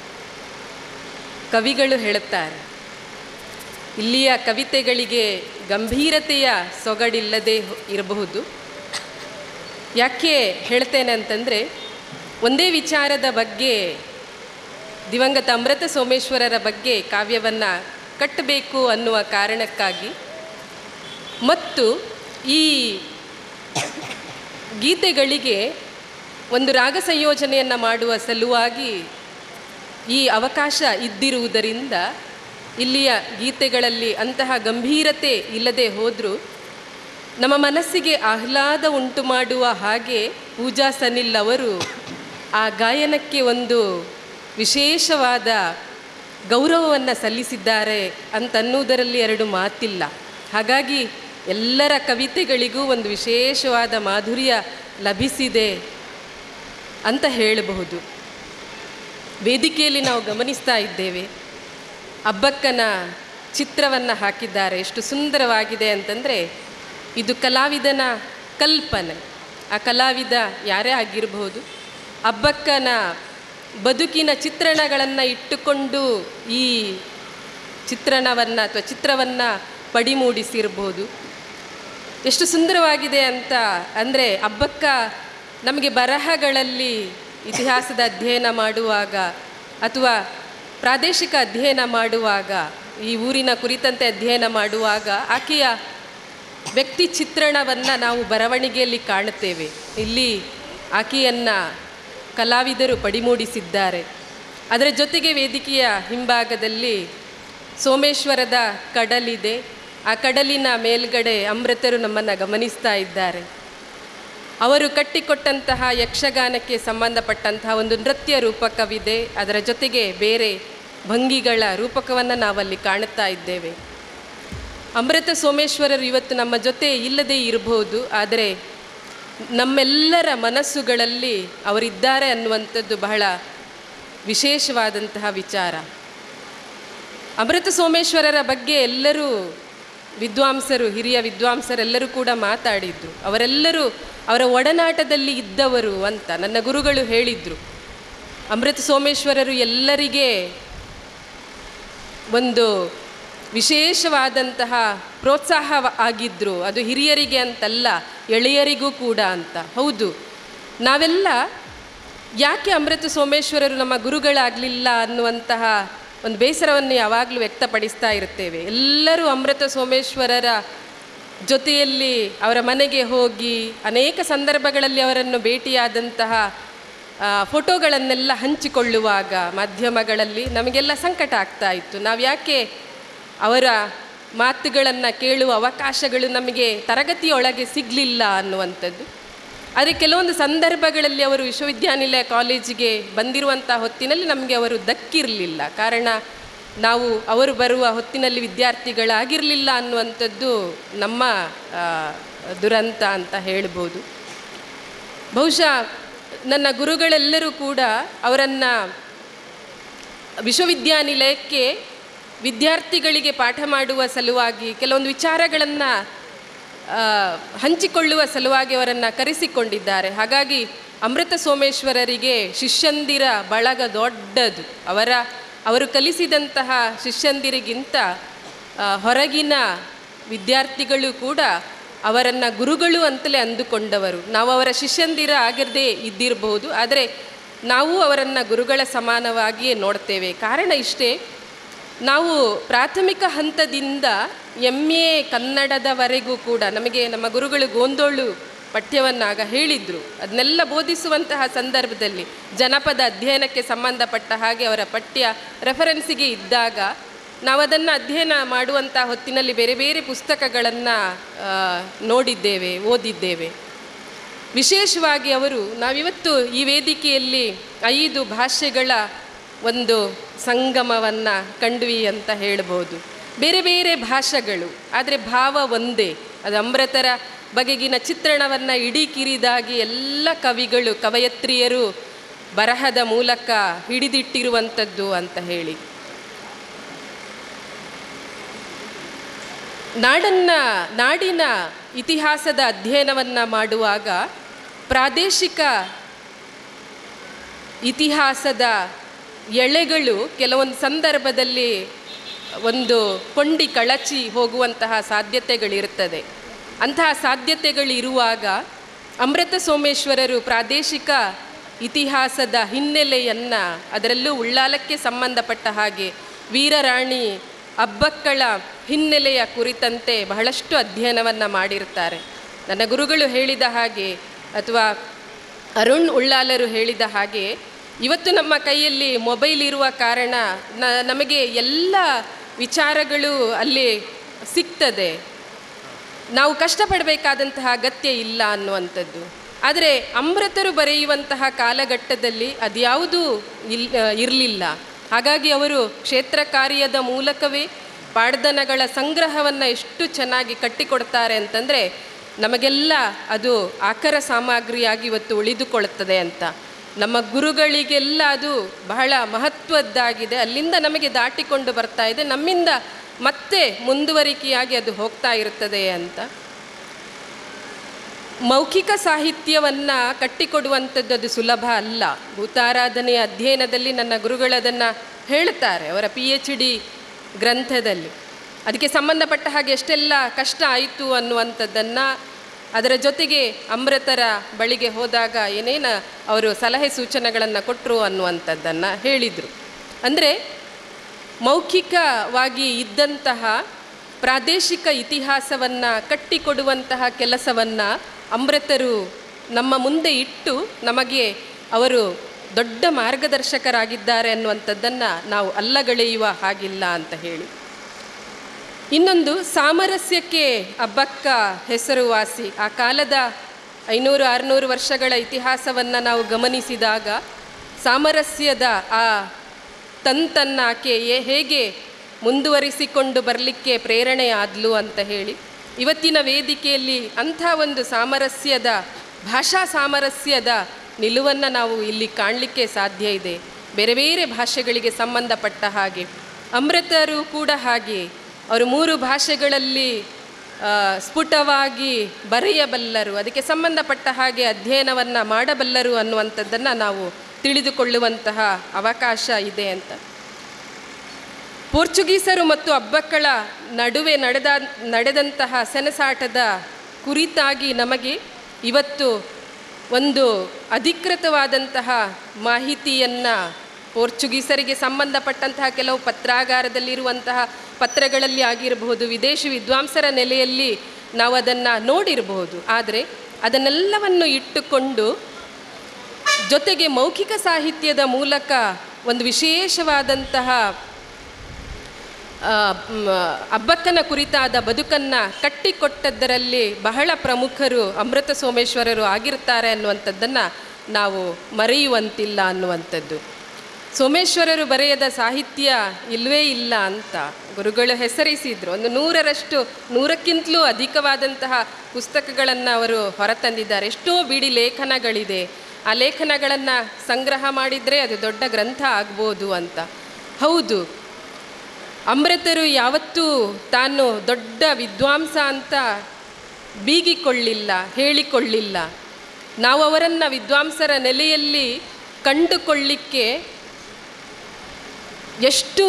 ಕವಿಗಳು ಹೇಳುತ್ತಾರೆ ಇಲ್ಲಿಯ ಕವಿತೆಗಳಿಗೆ ಗಂಭೀರತೆಯ ಸೊಗಡಿಲ್ಲದೆ ಹೊ- ಇರಬಹುದು ಯಾಕೆ ಹೇಳ್ತೇನೆ ಅಂತಂದರೆ ಒಂದೇ ವಿಚಾರದ ಬಗ್ಗೆ ದಿವಂಗತ ಅಮೃತ ಸೋಮೇಶ್ವರರ ಬಗ್ಗೆ ಕಾವ್ಯವನ್ನು ಕಟ್ಟಬೇಕು ಅನ್ನುವ ಕಾರಣಕ್ಕಾಗಿ ಮತ್ತು ಈ ಗೀತೆಗಳಿಗೆ ಒಂದು ರಾಗ ಸಂಯೋಜನೆಯನ್ನು ಮಾಡುವ ಸಲುವಾಗಿ ಈ ಅವಕಾಶ ಇದ್ದಿರುವುದರಿಂದ ಇಲ್ಲಿಯ ಗೀತೆಗಳಲ್ಲಿ ಅಂತಹ ಗಂಭೀರತೆ ಇಲ್ಲದೆ ಹೋದರೂ ನಮ್ಮ ಮನಸ್ಸಿಗೆ ಆಹ್ಲಾದ ಉಂಟು ಮಾಡುವ ಹಾಗೆ ಪೂಜಾ ಸನಿಲ್ ಅವರು ಆ ಗಾಯನಕ್ಕೆ ಒಂದು ವಿಶೇಷವಾದ ಗೌರವವನ್ನು ಸಲ್ಲಿಸಿದ್ದಾರೆ ಅಂತನ್ನುವುದರಲ್ಲಿ ಎರಡು ಮಾತಿಲ್ಲ ಹಾಗಾಗಿ ಎಲ್ಲರ ಕವಿತೆಗಳಿಗೂ ಒಂದು ವಿಶೇಷವಾದ ಮಾಧುರ್ಯ ಲಭಿಸಿದೆ ಅಂತ ಹೇಳಬಹುದು ವೇದಿಕೆಯಲ್ಲಿ ನಾವು ಗಮನಿಸ್ತಾ ಇದ್ದೇವೆ ಅಬ್ಬಕ್ಕನ ಚಿತ್ರವನ್ನು ಹಾಕಿದ್ದಾರೆ ಎಷ್ಟು ಸುಂದರವಾಗಿದೆ ಅಂತಂದರೆ ಇದು ಕಲಾವಿದನ ಕಲ್ಪನೆ ಆ ಕಲಾವಿದ ಯಾರೇ ಆಗಿರಬಹುದು ಅಬ್ಬಕ್ಕನ ಬದುಕಿನ ಚಿತ್ರಣಗಳನ್ನು ಇಟ್ಟುಕೊಂಡು ಈ ಚಿತ್ರಣವನ್ನು ಅಥವಾ ಚಿತ್ರವನ್ನು ಪಡಿಮೂಡಿಸಿರ್ಬೋದು ಎಷ್ಟು ಸುಂದರವಾಗಿದೆ ಅಂತ ಅಂದರೆ ಅಬ್ಬಕ್ಕ ನಮಗೆ ಬರಹಗಳಲ್ಲಿ ಇತಿಹಾಸದ ಅಧ್ಯಯನ ಮಾಡುವಾಗ ಅಥವಾ ಪ್ರಾದೇಶಿಕ ಅಧ್ಯಯನ ಮಾಡುವಾಗ ಈ ಊರಿನ ಕುರಿತಂತೆ ಅಧ್ಯಯನ ಮಾಡುವಾಗ ಆಕೆಯ ವ್ಯಕ್ತಿ ಚಿತ್ರಣವನ್ನು ನಾವು ಬರವಣಿಗೆಯಲ್ಲಿ ಕಾಣುತ್ತೇವೆ ಇಲ್ಲಿ ಆಕೆಯನ್ನು ಕಲಾವಿದರು ಪಡಿಮೂಡಿಸಿದ್ದಾರೆ ಅದರ ಜೊತೆಗೆ ವೇದಿಕೆಯ ಹಿಂಭಾಗದಲ್ಲಿ ಸೋಮೇಶ್ವರದ ಕಡಲಿದೆ ಆ ಕಡಲಿನ ಮೇಲ್ಗಡೆ ಅಮೃತರು ನಮ್ಮನ್ನು ಗಮನಿಸ್ತಾ ಇದ್ದಾರೆ ಅವರು ಕಟ್ಟಿಕೊಟ್ಟಂತಹ ಯಕ್ಷಗಾನಕ್ಕೆ ಸಂಬಂಧಪಟ್ಟಂತಹ ಒಂದು ನೃತ್ಯ ರೂಪಕವಿದೆ ಅದರ ಜೊತೆಗೆ ಬೇರೆ ಭಂಗಿಗಳ ರೂಪಕವನ್ನು ನಾವಲ್ಲಿ ಕಾಣುತ್ತಾ ಇದ್ದೇವೆ ಅಮೃತ ಸೋಮೇಶ್ವರರು ಇವತ್ತು ನಮ್ಮ ಜೊತೆ ಇಲ್ಲದೇ ಇರಬಹುದು ಆದರೆ ನಮ್ಮೆಲ್ಲರ ಮನಸ್ಸುಗಳಲ್ಲಿ ಅವರಿದ್ದಾರೆ ಅನ್ನುವಂಥದ್ದು ಬಹಳ ವಿಶೇಷವಾದಂತಹ ವಿಚಾರ ಅಮೃತ ಸೋಮೇಶ್ವರರ ಬಗ್ಗೆ ಎಲ್ಲರೂ ವಿದ್ವಾಂಸರು ಹಿರಿಯ ವಿದ್ವಾಂಸರೆಲ್ಲರೂ ಕೂಡ ಮಾತಾಡಿದ್ದು ಅವರೆಲ್ಲರೂ ಅವರ ಒಡನಾಟದಲ್ಲಿ ಇದ್ದವರು ಅಂತ ನನ್ನ ಗುರುಗಳು ಹೇಳಿದರು ಅಮೃತ ಸೋಮೇಶ್ವರರು ಎಲ್ಲರಿಗೆ ಒಂದು ವಿಶೇಷವಾದಂತಹ ಪ್ರೋತ್ಸಾಹ ಆಗಿದ್ದರು ಅದು ಹಿರಿಯರಿಗೆ ಅಂತಲ್ಲ ಎಳೆಯರಿಗೂ ಕೂಡ ಅಂತ ಹೌದು ನಾವೆಲ್ಲ ಯಾಕೆ ಅಮೃತ ಸೋಮೇಶ್ವರರು ನಮ್ಮ ಗುರುಗಳಾಗಲಿಲ್ಲ ಅನ್ನುವಂತಹ ಒಂದು ಬೇಸರವನ್ನು ಯಾವಾಗಲೂ ವ್ಯಕ್ತಪಡಿಸ್ತಾ ಇರ್ತೇವೆ ಎಲ್ಲರೂ ಅಮೃತ ಸೋಮೇಶ್ವರರ ಜೊತೆಯಲ್ಲಿ ಅವರ ಮನೆಗೆ ಹೋಗಿ ಅನೇಕ ಸಂದರ್ಭಗಳಲ್ಲಿ ಅವರನ್ನು ಭೇಟಿಯಾದಂತಹ ಆ, ಫೋಟೋಗಳನ್ನೆಲ್ಲ ಹಂಚಿಕೊಳ್ಳುವಾಗ ಮಾಧ್ಯಮಗಳಲ್ಲಿ ನಮಗೆಲ್ಲ ಸಂಕಟ ಆಗ್ತಾ ಇತ್ತು ನಾವು ಯಾಕೆ ಅವರ ಮಾತುಗಳನ್ನು ಕೇಳುವ ಅವಕಾಶಗಳು ನಮಗೆ ತರಗತಿಯೊಳಗೆ ಸಿಗಲಿಲ್ಲ ಅನ್ನುವಂಥದ್ದು ಆದರೆ ಕೆಲವೊಂದು ಸಂದರ್ಭಗಳಲ್ಲಿ ಅವರು ವಿಶ್ವವಿದ್ಯಾನಿಲಯ ಕಾಲೇಜಿಗೆ ಬಂದಿರುವಂಥ ಹೊತ್ತಿನಲ್ಲಿ ನಮಗೆ ಅವರು ದಕ್ಕಿರಲಿಲ್ಲ ಕಾರಣ ನಾವು ಅವರು ಬರುವ ಹೊತ್ತಿನಲ್ಲಿ ವಿದ್ಯಾರ್ಥಿಗಳಾಗಿರಲಿಲ್ಲ ಅನ್ನುವಂಥದ್ದು ನಮ್ಮ ಆ, ದುರಂತ ಅಂತ ಹೇಳ್ಬೋದು ಬಹುಶಃ ನನ್ನ ಗುರುಗಳೆಲ್ಲರೂ ಕೂಡ ಅವರನ್ನು ವಿಶ್ವವಿದ್ಯಾನಿಲಯಕ್ಕೆ ವಿದ್ಯಾರ್ಥಿಗಳಿಗೆ ಪಾಠ ಮಾಡುವ ಸಲುವಾಗಿ ಕೆಲವೊಂದು ವಿಚಾರಗಳನ್ನು ಹಂಚಿಕೊಳ್ಳುವ ಸಲುವಾಗಿ ಅವರನ್ನು ಕರೆಸಿಕೊಂಡಿದ್ದಾರೆ ಹಾಗಾಗಿ ಅಮೃತ ಸೋಮೇಶ್ವರರಿಗೆ ಶಿಷ್ಯಂದಿರ ಬಳಗ ದೊಡ್ಡದು ಅವರ ಅವರು ಕಲಿಸಿದಂತಹ ಶಿಷ್ಯಂದಿರಿಗಿಂತ ಆ, ಹೊರಗಿನ ವಿದ್ಯಾರ್ಥಿಗಳು ಕೂಡ ಅವರನ್ನು ಗುರುಗಳು ಅಂತಲೇ ಅಂದುಕೊಂಡವರು ನಾವು ಅವರ ಶಿಷ್ಯಂದಿರ ಆಗಿರದೇ ಇದ್ದಿರಬಹುದು ಆದರೆ ನಾವು ಅವರನ್ನು ಗುರುಗಳ ಸಮಾನವಾಗಿಯೇ ನೋಡ್ತೇವೆ ಕಾರಣ ಇಷ್ಟೇ ನಾವು ಪ್ರಾಥಮಿಕ ಹಂತದಿಂದ ಎಮ್ ಎ ಕನ್ನಡದವರೆಗೂ ಕೂಡ ನಮಗೆ ನಮ್ಮ ಗುರುಗಳು ಗೋಂದೋಳು ಪಠ್ಯವನ್ನಾಗ ಹೇಳಿದರು ಅದನ್ನೆಲ್ಲ ಬೋಧಿಸುವಂತಹ ಸಂದರ್ಭದಲ್ಲಿ ಜನಪದ ಅಧ್ಯಯನಕ್ಕೆ ಸಂಬಂಧಪಟ್ಟ ಹಾಗೆ ಅವರ ಪಠ್ಯ ರೆಫರೆನ್ಸಿಗೆ ಇದ್ದಾಗ ನಾವು ಅದನ್ನು ಅಧ್ಯಯನ ಮಾಡುವಂಥ ಹೊತ್ತಿನಲ್ಲಿ ಬೇರೆ ಬೇರೆ ಪುಸ್ತಕಗಳನ್ನು ನೋಡಿದ್ದೇವೆ ಓದಿದ್ದೇವೆ ವಿಶೇಷವಾಗಿ ಅವರು ನಾವಿವತ್ತು ಈ ವೇದಿಕೆಯಲ್ಲಿ ಐದು ಭಾಷೆಗಳ ಒಂದು ಸಂಗಮವನ್ನು ಕಂಡ್ವಿ ಅಂತ ಹೇಳ್ಬೋದು ಬೇರೆ ಬೇರೆ ಭಾಷೆಗಳು ಆದರೆ ಭಾವ ಒಂದೇ ಅದು ಅಮೃತರ ಬಗೆಗಿನ ಚಿತ್ರಣವನ್ನು ಇಡೀ ಕಿರಿದಾಗಿ ಎಲ್ಲ ಕವಿಗಳು ಕವಯತ್ರಿಯರು ಬರಹದ ಮೂಲಕ ಹಿಡಿದಿಟ್ಟಿರುವಂಥದ್ದು ಅಂತ ಹೇಳಿ ನಾಡನ್ನ ನಾಡಿನ ಇತಿಹಾಸದ ಅಧ್ಯಯನವನ್ನು ಮಾಡುವಾಗ ಪ್ರಾದೇಶಿಕ ಇತಿಹಾಸದ ಎಳೆಗಳು ಕೆಲವೊಂದು ಸಂದರ್ಭದಲ್ಲಿ ಒಂದು ಕೊಂಡಿ ಕಳಚಿ ಹೋಗುವಂತಹ ಸಾಧ್ಯತೆಗಳಿರ್ತದೆ ಅಂತಹ ಸಾಧ್ಯತೆಗಳಿರುವಾಗ ಅಮೃತ ಸೋಮೇಶ್ವರರು ಪ್ರಾದೇಶಿಕ ಇತಿಹಾಸದ ಹಿನ್ನೆಲೆಯನ್ನು ಅದರಲ್ಲೂ ಉಳ್ಳಾಲಕ್ಕೆ ಸಂಬಂಧಪಟ್ಟ ಹಾಗೆ ವೀರರಾಣಿ ಅಬ್ಬಕ್ಕಳ ಹಿನ್ನೆಲೆಯ ಕುರಿತಂತೆ ಬಹಳಷ್ಟು ಅಧ್ಯಯನವನ್ನು ಮಾಡಿರ್ತಾರೆ ನನ್ನ ಗುರುಗಳು ಹೇಳಿದ ಹಾಗೆ ಅಥವಾ ಅರುಣ್ ಉಳ್ಳಾಲರು ಹೇಳಿದ ಹಾಗೆ ಇವತ್ತು ನಮ್ಮ ಕೈಯಲ್ಲಿ ಮೊಬೈಲ್ ಇರುವ ಕಾರಣ ನ ನಮಗೆ ಎಲ್ಲ ವಿಚಾರಗಳು ಅಲ್ಲಿ ಸಿಗ್ತದೆ ನಾವು ಕಷ್ಟಪಡಬೇಕಾದಂತಹ ಅಗತ್ಯ ಇಲ್ಲ ಅನ್ನುವಂಥದ್ದು ಆದರೆ ಅಮೃತರು ಬರೆಯುವಂತಹ ಕಾಲಘಟ್ಟದಲ್ಲಿ ಅದ್ಯಾವುದೂ ಇಲ್ ಇರಲಿಲ್ಲ ಹಾಗಾಗಿ ಅವರು ಕ್ಷೇತ್ರ ಕಾರ್ಯದ ಮೂಲಕವೇ ಪಾಡ್ದನಗಳ ಸಂಗ್ರಹವನ್ನು ಎಷ್ಟು ಚೆನ್ನಾಗಿ ಕಟ್ಟಿಕೊಡ್ತಾರೆ ಅಂತಂದರೆ ನಮಗೆಲ್ಲ ಅದು ಆಕರ ಸಾಮಗ್ರಿಯಾಗಿ ಇವತ್ತು ಉಳಿದುಕೊಳ್ಳುತ್ತದೆ ಅಂತ ನಮ್ಮ ಗುರುಗಳಿಗೆಲ್ಲ ಅದು ಬಹಳ ಮಹತ್ವದ್ದಾಗಿದೆ ಅಲ್ಲಿಂದ ನಮಗೆ ದಾಟಿಕೊಂಡು ಬರ್ತಾ ಇದೆ ನಮ್ಮಿಂದ ಮತ್ತೆ ಮುಂದುವರಿಕೆಯಾಗಿ ಅದು ಹೋಗ್ತಾ ಇರುತ್ತದೆ ಅಂತ ಮೌಖಿಕ ಸಾಹಿತ್ಯವನ್ನು ಕಟ್ಟಿಕೊಡುವಂಥದ್ದು ಅದು ಸುಲಭ ಅಲ್ಲ ಭೂತಾರಾಧನೆಯ ಅಧ್ಯಯನದಲ್ಲಿ ನನ್ನ ಗುರುಗಳದನ್ನು ಹೇಳ್ತಾರೆ ಅವರ ಪಿ ಎಚ್ ಡಿ ಗ್ರಂಥದಲ್ಲಿ ಅದಕ್ಕೆ ಸಂಬಂಧಪಟ್ಟ ಹಾಗೆ ಎಷ್ಟೆಲ್ಲ ಕಷ್ಟ ಆಯಿತು ಅನ್ನುವಂಥದ್ದನ್ನು ಅದರ ಜೊತೆಗೆ ಅಮೃತರ ಬಳಿಗೆ ಹೋದಾಗ ಏನೇನು ಅವರು ಸಲಹೆ ಸೂಚನೆಗಳನ್ನು ಕೊಟ್ಟರು ಅನ್ನುವಂಥದ್ದನ್ನು ಹೇಳಿದರು ಅಂದರೆ ಮೌಖಿಕವಾಗಿ ಇದ್ದಂತಹ ಪ್ರಾದೇಶಿಕ ಇತಿಹಾಸವನ್ನು ಕಟ್ಟಿಕೊಡುವಂತಹ ಕೆಲಸವನ್ನು ಅಮೃತರು ನಮ್ಮ ಮುಂದೆ ಇಟ್ಟು ನಮಗೆ ಅವರು ದೊಡ್ಡ ಮಾರ್ಗದರ್ಶಕರಾಗಿದ್ದಾರೆ ಅನ್ನುವಂಥದ್ದನ್ನು ನಾವು ಅಲ್ಲಗಳೆಯುವ ಹಾಗಿಲ್ಲ ಅಂತ ಹೇಳಿ ಇನ್ನೊಂದು ಸಾಮರಸ್ಯಕ್ಕೆ ಅಬ್ಬಕ್ಕ ಹೆಸರುವಾಸಿ ಆ ಕಾಲದ ಐನೂರು ಆರುನೂರು ವರ್ಷಗಳ ಇತಿಹಾಸವನ್ನು ನಾವು ಗಮನಿಸಿದಾಗ ಸಾಮರಸ್ಯದ ಆ ತಂತನ್ನು ಆಕೆ ಏ- ಹೇಗೆ ಮುಂದುವರಿಸಿಕೊಂಡು ಬರಲಿಕ್ಕೆ ಪ್ರೇರಣೆ ಆದ್ಲು ಅಂತ ಹೇಳಿ ಇವತ್ತಿನ ವೇದಿಕೆಯಲ್ಲಿ ಅಂಥ ಒಂದು ಸಾಮರಸ್ಯದ ಭಾಷಾ ಸಾಮರಸ್ಯದ ನಿಲುವನ್ನು ನಾವು ಇಲ್ಲಿ ಕಾಣಲಿಕ್ಕೆ ಸಾಧ್ಯ ಇದೆ ಬೇರೆ ಬೇರೆ ಭಾಷೆಗಳಿಗೆ ಸಂಬಂಧಪಟ್ಟ ಹಾಗೆ ಅಮೃತರು ಕೂಡ ಹಾಗೆ ಅವರು ಮೂರು ಭಾಷೆಗಳಲ್ಲಿ ಆ, ಸ್ಫುಟವಾಗಿ ಬರೆಯಬಲ್ಲರು ಅದಕ್ಕೆ ಸಂಬಂಧಪಟ್ಟ ಹಾಗೆ ಅಧ್ಯಯನವನ್ನು ಮಾಡಬಲ್ಲರು ಅನ್ನುವಂಥದ್ದನ್ನು ನಾವು ತಿಳಿದುಕೊಳ್ಳುವಂತಹ ಅವಕಾಶ ಇದೆ ಅಂತ ಪೋರ್ಚುಗೀಸರು ಮತ್ತು ಅಬ್ಬಕ್ಕಳ ನಡುವೆ ನಡೆದ ನಡೆದಂತಹ ಸೆಣಸಾಟದ ಕುರಿತಾಗಿ ನಮಗೆ ಇವತ್ತು ಒಂದು ಅಧಿಕೃತವಾದಂತಹ ಮಾಹಿತಿಯನ್ನು ಪೋರ್ಚುಗೀಸರಿಗೆ ಸಂಬಂಧಪಟ್ಟಂತಹ ಕೆಲವು ಪತ್ರಾಗಾರದಲ್ಲಿರುವಂತಹ ಪತ್ರಗಳಲ್ಲಿ ಆಗಿರಬಹುದು ವಿದೇಶಿ ವಿದ್ವಾಂಸರ ನೆಲೆಯಲ್ಲಿ ನಾವು ಅದನ್ನು ನೋಡಿರಬಹುದು ಆದರೆ ಅದನ್ನೆಲ್ಲವನ್ನು ಇಟ್ಟುಕೊಂಡು ಜೊತೆಗೆ ಮೌಖಿಕ ಸಾಹಿತ್ಯದ ಮೂಲಕ ಒಂದು ವಿಶೇಷವಾದಂತಹ ಆ, ಮ್, ಅಬ್ಬಕ್ಕನ ಕುರಿತಾದ ಬದುಕನ್ನು ಕಟ್ಟಿಕೊಟ್ಟದ್ದರಲ್ಲಿ ಬಹಳ ಪ್ರಮುಖರು ಅಮೃತ ಸೋಮೇಶ್ವರರು ಆಗಿರ್ತಾರೆ ಅನ್ನುವಂಥದ್ದನ್ನು ನಾವು ಮರೆಯುವಂತಿಲ್ಲ ಅನ್ನುವಂಥದ್ದು ಸೋಮೇಶ್ವರರು ಬರೆಯದ ಸಾಹಿತ್ಯ ಇಲ್ಲವೇ ಇಲ್ಲ ಅಂತ ಗುರುಗಳು ಹೆಸರಿಸಿದ್ರು ಒಂದು ನೂರರಷ್ಟು ನೂರಕ್ಕಿಂತಲೂ ಅಧಿಕವಾದಂತಹ ಪುಸ್ತಕಗಳನ್ನು ಅವರು ಹೊರತಂದಿದ್ದಾರೆ ಎಷ್ಟೋ ಬಿಡಿ ಲೇಖನಗಳಿದೆ ಆ ಲೇಖನಗಳನ್ನು ಸಂಗ್ರಹ ಮಾಡಿದರೆ ಅದು ದೊಡ್ಡ ಗ್ರಂಥ ಆಗ್ಬೋದು ಅಂತ ಹೌದು ಅಮೃತರು ಯಾವತ್ತೂ ತಾನು ದೊಡ್ಡ ವಿದ್ವಾಂಸ ಅಂತ ಬೀಗಿಕೊಳ್ಳಿಲ್ಲ ಹೇಳಿಕೊಳ್ಳಿಲ್ಲ ನಾವು ಅವರನ್ನು ವಿದ್ವಾಂಸರ ನೆಲೆಯಲ್ಲಿ ಕಂಡುಕೊಳ್ಳಿಕ್ಕೆ ಎಷ್ಟು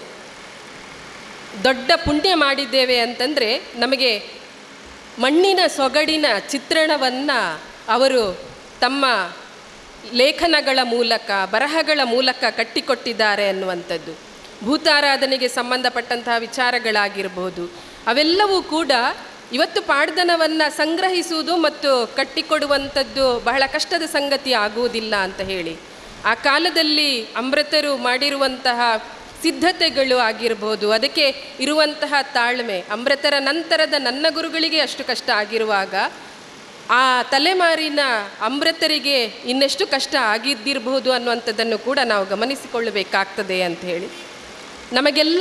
ದೊಡ್ಡ ಪುಣ್ಯ ಮಾಡಿದ್ದೇವೆ ಅಂತಂದರೆ ನಮಗೆ ಮಣ್ಣಿನ ಸೊಗಡಿನ ಚಿತ್ರಣವನ್ನು ಅವರು ತಮ್ಮ ಲೇಖನಗಳ ಮೂಲಕ ಬರಹಗಳ ಮೂಲಕ ಕಟ್ಟಿಕೊಟ್ಟಿದ್ದಾರೆ ಅನ್ನುವಂಥದ್ದು ಭೂತಾರಾಧನೆಗೆ ಸಂಬಂಧಪಟ್ಟಂತಹ ವಿಚಾರಗಳಾಗಿರ್ಬೋದು ಅವೆಲ್ಲವೂ ಕೂಡ ಇವತ್ತು ಪಾಡ್ದನವನ್ನು ಸಂಗ್ರಹಿಸುವುದು ಮತ್ತು ಕಟ್ಟಿಕೊಡುವಂಥದ್ದು ಬಹಳ ಕಷ್ಟದ ಸಂಗತಿ ಆಗುವುದಿಲ್ಲ ಅಂತ ಹೇಳಿ ಆ ಕಾಲದಲ್ಲಿ ಅಮೃತರು ಮಾಡಿರುವಂತಹ ಸಿದ್ಧತೆಗಳು ಆಗಿರ್ಬೋದು ಅದಕ್ಕೆ ಇರುವಂತಹ ತಾಳ್ಮೆ ಅಮೃತರ ನಂತರದ ನನ್ನ ಗುರುಗಳಿಗೆ ಅಷ್ಟು ಕಷ್ಟ ಆಗಿರುವಾಗ ಆ ತಲೆಮಾರಿನ ಅಮೃತರಿಗೆ ಇನ್ನೆಷ್ಟು ಕಷ್ಟ ಆಗಿದ್ದಿರಬಹುದು ಅನ್ನುವಂಥದ್ದನ್ನು ಕೂಡ ನಾವು ಗಮನಿಸಿಕೊಳ್ಳಬೇಕಾಗ್ತದೆ ಅಂತ ಹೇಳಿ ನಮಗೆಲ್ಲ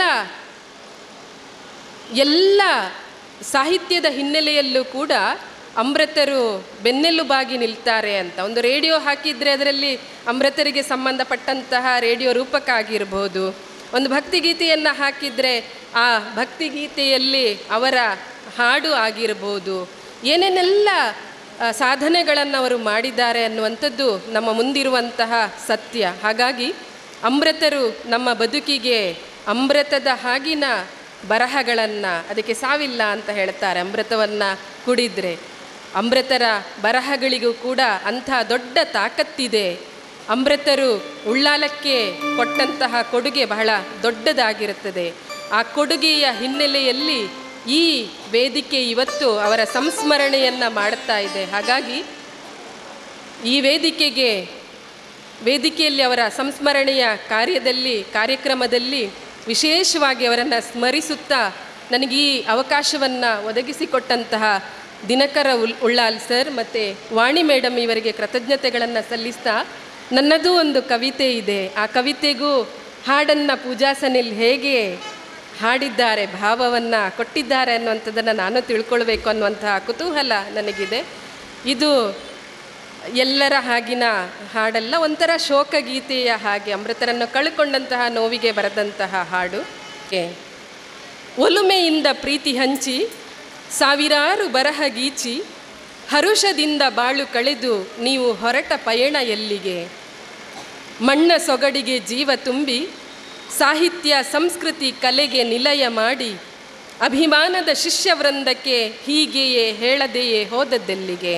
ಎಲ್ಲ ಸಾಹಿತ್ಯದ ಹಿನ್ನೆಲೆಯಲ್ಲೂ ಕೂಡ ಅಮೃತರು ಬೆನ್ನೆಲುಬಾಗಿ ನಿಲ್ತಾರೆ ಅಂತ ಒಂದು ರೇಡಿಯೋ ಹಾಕಿದರೆ ಅದರಲ್ಲಿ ಅಮೃತರಿಗೆ ಸಂಬಂಧಪಟ್ಟಂತಹ ರೇಡಿಯೋ ರೂಪಕ ಆಗಿರ್ಬೋದು ಒಂದು ಭಕ್ತಿಗೀತೆಯನ್ನು ಹಾಕಿದರೆ ಆ ಭಕ್ತಿಗೀತೆಯಲ್ಲಿ ಅವರ ಹಾಡು ಆಗಿರ್ಬೋದು ಏನೇನೆಲ್ಲ ಆ, ಸಾಧನೆಗಳನ್ನು ಅವರು ಮಾಡಿದ್ದಾರೆ ಅನ್ನುವಂಥದ್ದು ನಮ್ಮ ಮುಂದಿರುವಂತಹ ಸತ್ಯ ಹಾಗಾಗಿ ಅಮೃತರು ನಮ್ಮ ಬದುಕಿಗೆ ಅಮೃತದ ಹಾಗಿನ ಬರಹಗಳನ್ನು ಅದಕ್ಕೆ ಸಾವಿಲ್ಲ ಅಂತ ಹೇಳ್ತಾರೆ ಅಮೃತವನ್ನು ಕುಡಿದ್ರೆ ಅಮೃತರ ಬರಹಗಳಿಗೂ ಕೂಡ ಅಂಥ ದೊಡ್ಡ ತಾಕತ್ತಿದೆ ಅಮೃತರು ಉಳ್ಳಾಲಕ್ಕೆ ಕೊಟ್ಟಂತಹ ಕೊಡುಗೆ ಬಹಳ ದೊಡ್ಡದಾಗಿರುತ್ತದೆ ಆ ಕೊಡುಗೆಯ ಹಿನ್ನೆಲೆಯಲ್ಲಿ ಈ ವೇದಿಕೆ ಇವತ್ತು ಅವರ ಸಂಸ್ಮರಣೆಯನ್ನು ಮಾಡುತ್ತಾ ಇದೆ ಹಾಗಾಗಿ ಈ ವೇದಿಕೆಗೆ ವೇದಿಕೆಯಲ್ಲಿ ಅವರ ಸಂಸ್ಮರಣೆಯ ಕಾರ್ಯದಲ್ಲಿ ಕಾರ್ಯಕ್ರಮದಲ್ಲಿ ವಿಶೇಷವಾಗಿ ಅವರನ್ನು ಸ್ಮರಿಸುತ್ತಾ ನನಗೆ ಈ ಅವಕಾಶವನ್ನು ಒದಗಿಸಿಕೊಟ್ಟಂತಹ ದಿನಕರ ಉಲ್ ಉಳ್ಳಾಲ್ ಸರ್ ಮತ್ತು ವಾಣಿ ಮೇಡಮ್ ಇವರಿಗೆ ಕೃತಜ್ಞತೆಗಳನ್ನು ಸಲ್ಲಿಸ್ತಾ ನನ್ನದೂ ಒಂದು ಕವಿತೆ ಇದೆ ಆ ಕವಿತೆಗೂ ಹಾಡನ್ನು ಪೂಜಾ ಸನಿಲ್ ಹೇಗೆ ಹಾಡಿದ್ದಾರೆ ಭಾವವನ್ನು ಕೊಟ್ಟಿದ್ದಾರೆ ಅನ್ನುವಂಥದ್ದನ್ನು ನಾನು ತಿಳ್ಕೊಳ್ಬೇಕು ಅನ್ನುವಂತಹ ಕುತೂಹಲ ನನಗಿದೆ ಇದು ಎಲ್ಲರ ಹಾಗಿನ ಹಾಡಲ್ಲ ಒಂಥರ ಶೋಕಗೀತೆಯ ಹಾಗೆ ಅಮೃತರನ್ನು ಕಳ್ಕೊಂಡಂತಹ ನೋವಿಗೆ ಬರೆದಂತಹ ಹಾಡು ಏ, ಒಲುಮೆಯಿಂದ ಪ್ರೀತಿ ಹಂಚಿ ಸಾವಿರಾರು ಬರಹ ಗೀಚಿ ಹರುಷದಿಂದ ಬಾಳು ಕಳೆದು ನೀವು ಹೊರಟ ಪಯಣ ಎಲ್ಲಿಗೆ ಮಣ್ಣ ಸೊಗಡಿಗೆ ಜೀವ ತುಂಬಿ ಸಾಹಿತ್ಯ ಸಂಸ್ಕೃತಿ ಕಲೆಗೆ ನಿಲಯ ಮಾಡಿ ಅಭಿಮಾನದ ಶಿಷ್ಯವೃಂದಕ್ಕೆ ಹೀಗೆಯೇ ಹೇಳದೆಯೇ ಹೋದದ್ದೆಲ್ಲಿಗೆ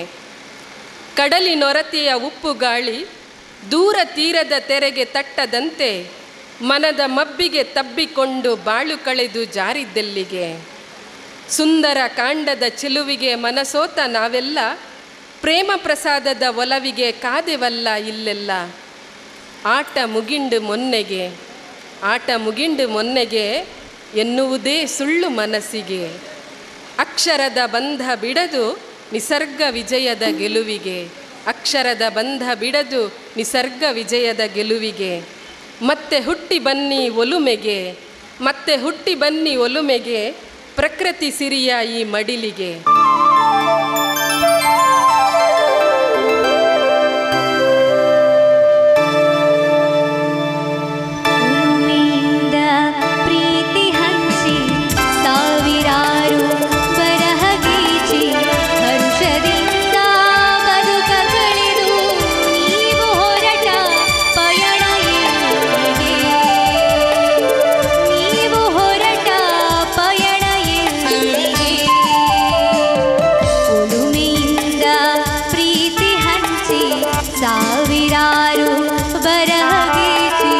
ಕಡಲಿನೊರತೆಯ ಉಪ್ಪು ಗಾಳಿ ದೂರ ತೀರದ ತೆರೆಗೆ ತಟ್ಟದಂತೆ ಮನದ ಮಬ್ಬಿಗೆ ತಬ್ಬಿಕೊಂಡು ಬಾಳು ಕಳೆದು ಜಾರಿದ್ದೆಲ್ಲಿಗೆ ಸುಂದರ ಕಾಂಡದ ಚೆಲುವಿಗೆ ಮನಸೋತ ನಾವೆಲ್ಲ ಪ್ರೇಮ ಪ್ರಸಾದದ ಒಲವಿಗೆ ಕಾದೆವಲ್ಲ ಇಲ್ಲೆಲ್ಲ ಆಟ ಮುಗಿಂಡು ಮೊನ್ನೆಗೆ ಆಟ ಮುಗಿಂಡು ಮೊನ್ನೆಗೆ ಎನ್ನುವುದೇ ಸುಳ್ಳು ಮನಸ್ಸಿಗೆ ಅಕ್ಷರದ ಬಂಧ ಬಿಡದು ನಿಸರ್ಗ ವಿಜಯದ ಗೆಲುವಿಗೆ ಅಕ್ಷರದ ಬಂಧ ಬಿಡದು ನಿಸರ್ಗ ವಿಜಯದ ಗೆಲುವಿಗೆ ಮತ್ತೆ ಹುಟ್ಟಿ ಬನ್ನಿ ಒಲುಮೆಗೆ ಮತ್ತೆ ಹುಟ್ಟಿ ಬನ್ನಿ ಒಲುಮೆಗೆ ಪ್ರಕೃತಿ ಸಿರಿಯ ಈ ಮಡಿಲಿಗೆ ಭೂಮಿಯಿಂದ ಪ್ರೀತಿ ಹಂಚಿ ಸಾವಿರಾರು ಬರಹ ಗೀಚಿ ಹರ್ಷದಿಂದ ಬದುಕ ಕಳೆದು ನೀವು ಹೊರಟ ಪಯಣ ಎಲ್ಲಿಗೆ ನೀವು ಹೊರಟ ಪಯಣ ಎಲ್ಲಿಗೆ ಒಲುಮೆಯಿಂದ ಪ್ರೀತಿ ಹಂಚಿ ಸಾವಿರಾರು ಬರಹ ಗೀಚಿ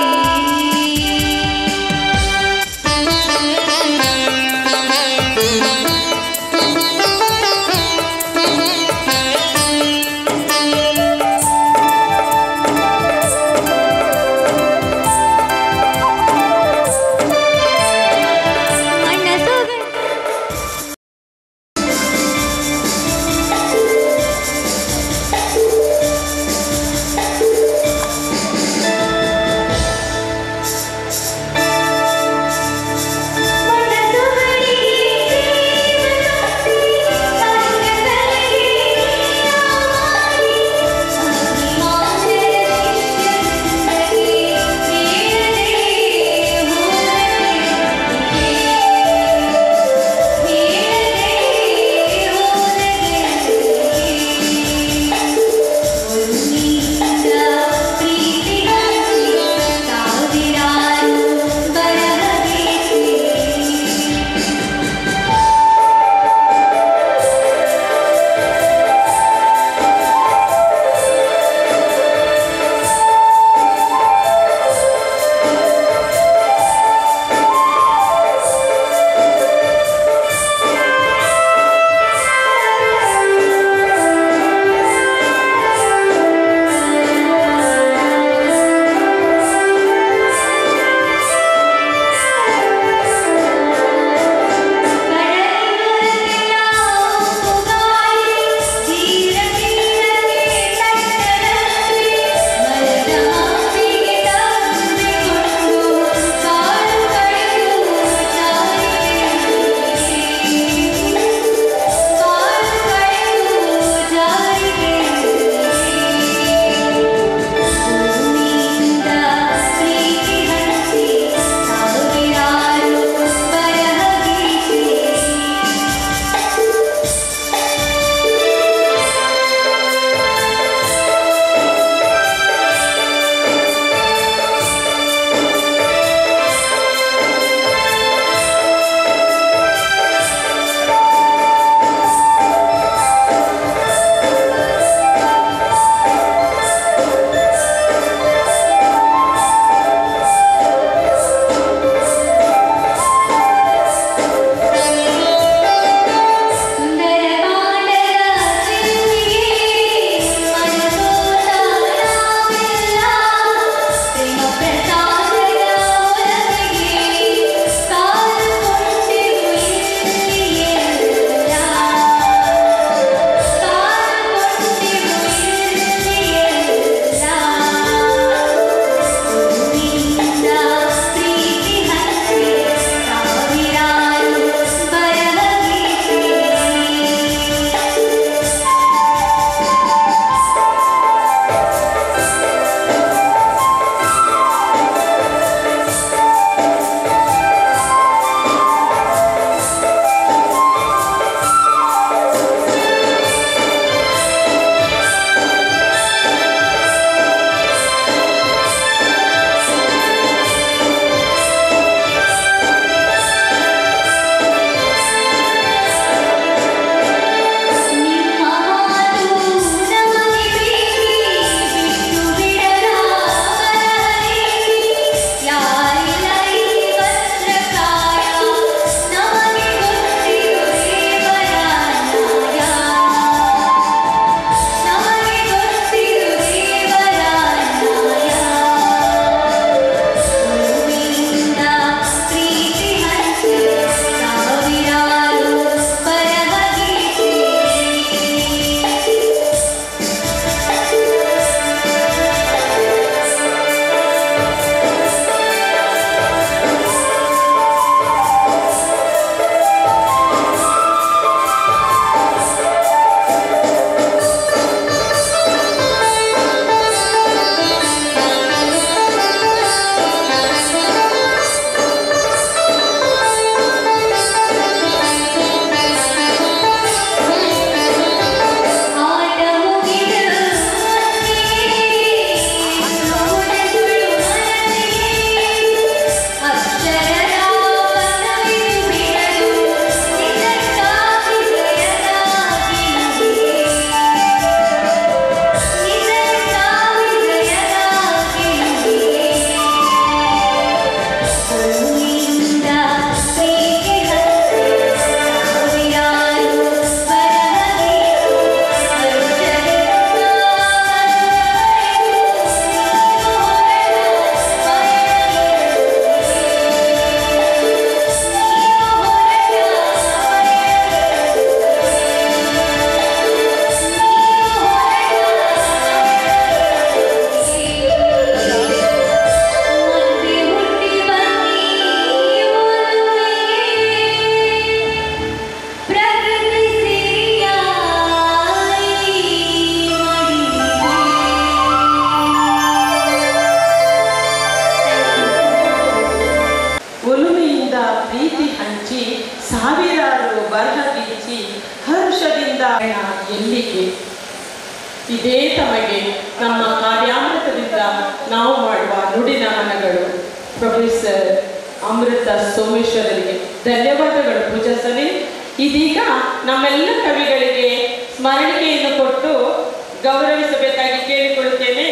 ಇದೇ ತಮಗೆ ನಮ್ಮ ಕಾರ್ಯಾಮೃತದಿಂದ ನಾವು ಮಾಡುವ ನುಡಿನ ಮನಗಳು ಪ್ರೊಫೆಸರ್ ಅಮೃತ ಸೋಮೇಶ್ವರರಿಗೆ ಧನ್ಯವಾದಗಳು ಪೂಜಿಸಲಿ ಇದೀಗ ನಮ್ಮೆಲ್ಲ ಕವಿಗಳಿಗೆ ಸ್ಮರಣಿಕೆಯನ್ನು ಕೊಟ್ಟು ಗೌರವಿಸಬೇಕಾಗಿ ಕೇಳಿಕೊಳ್ಳುತ್ತೇನೆ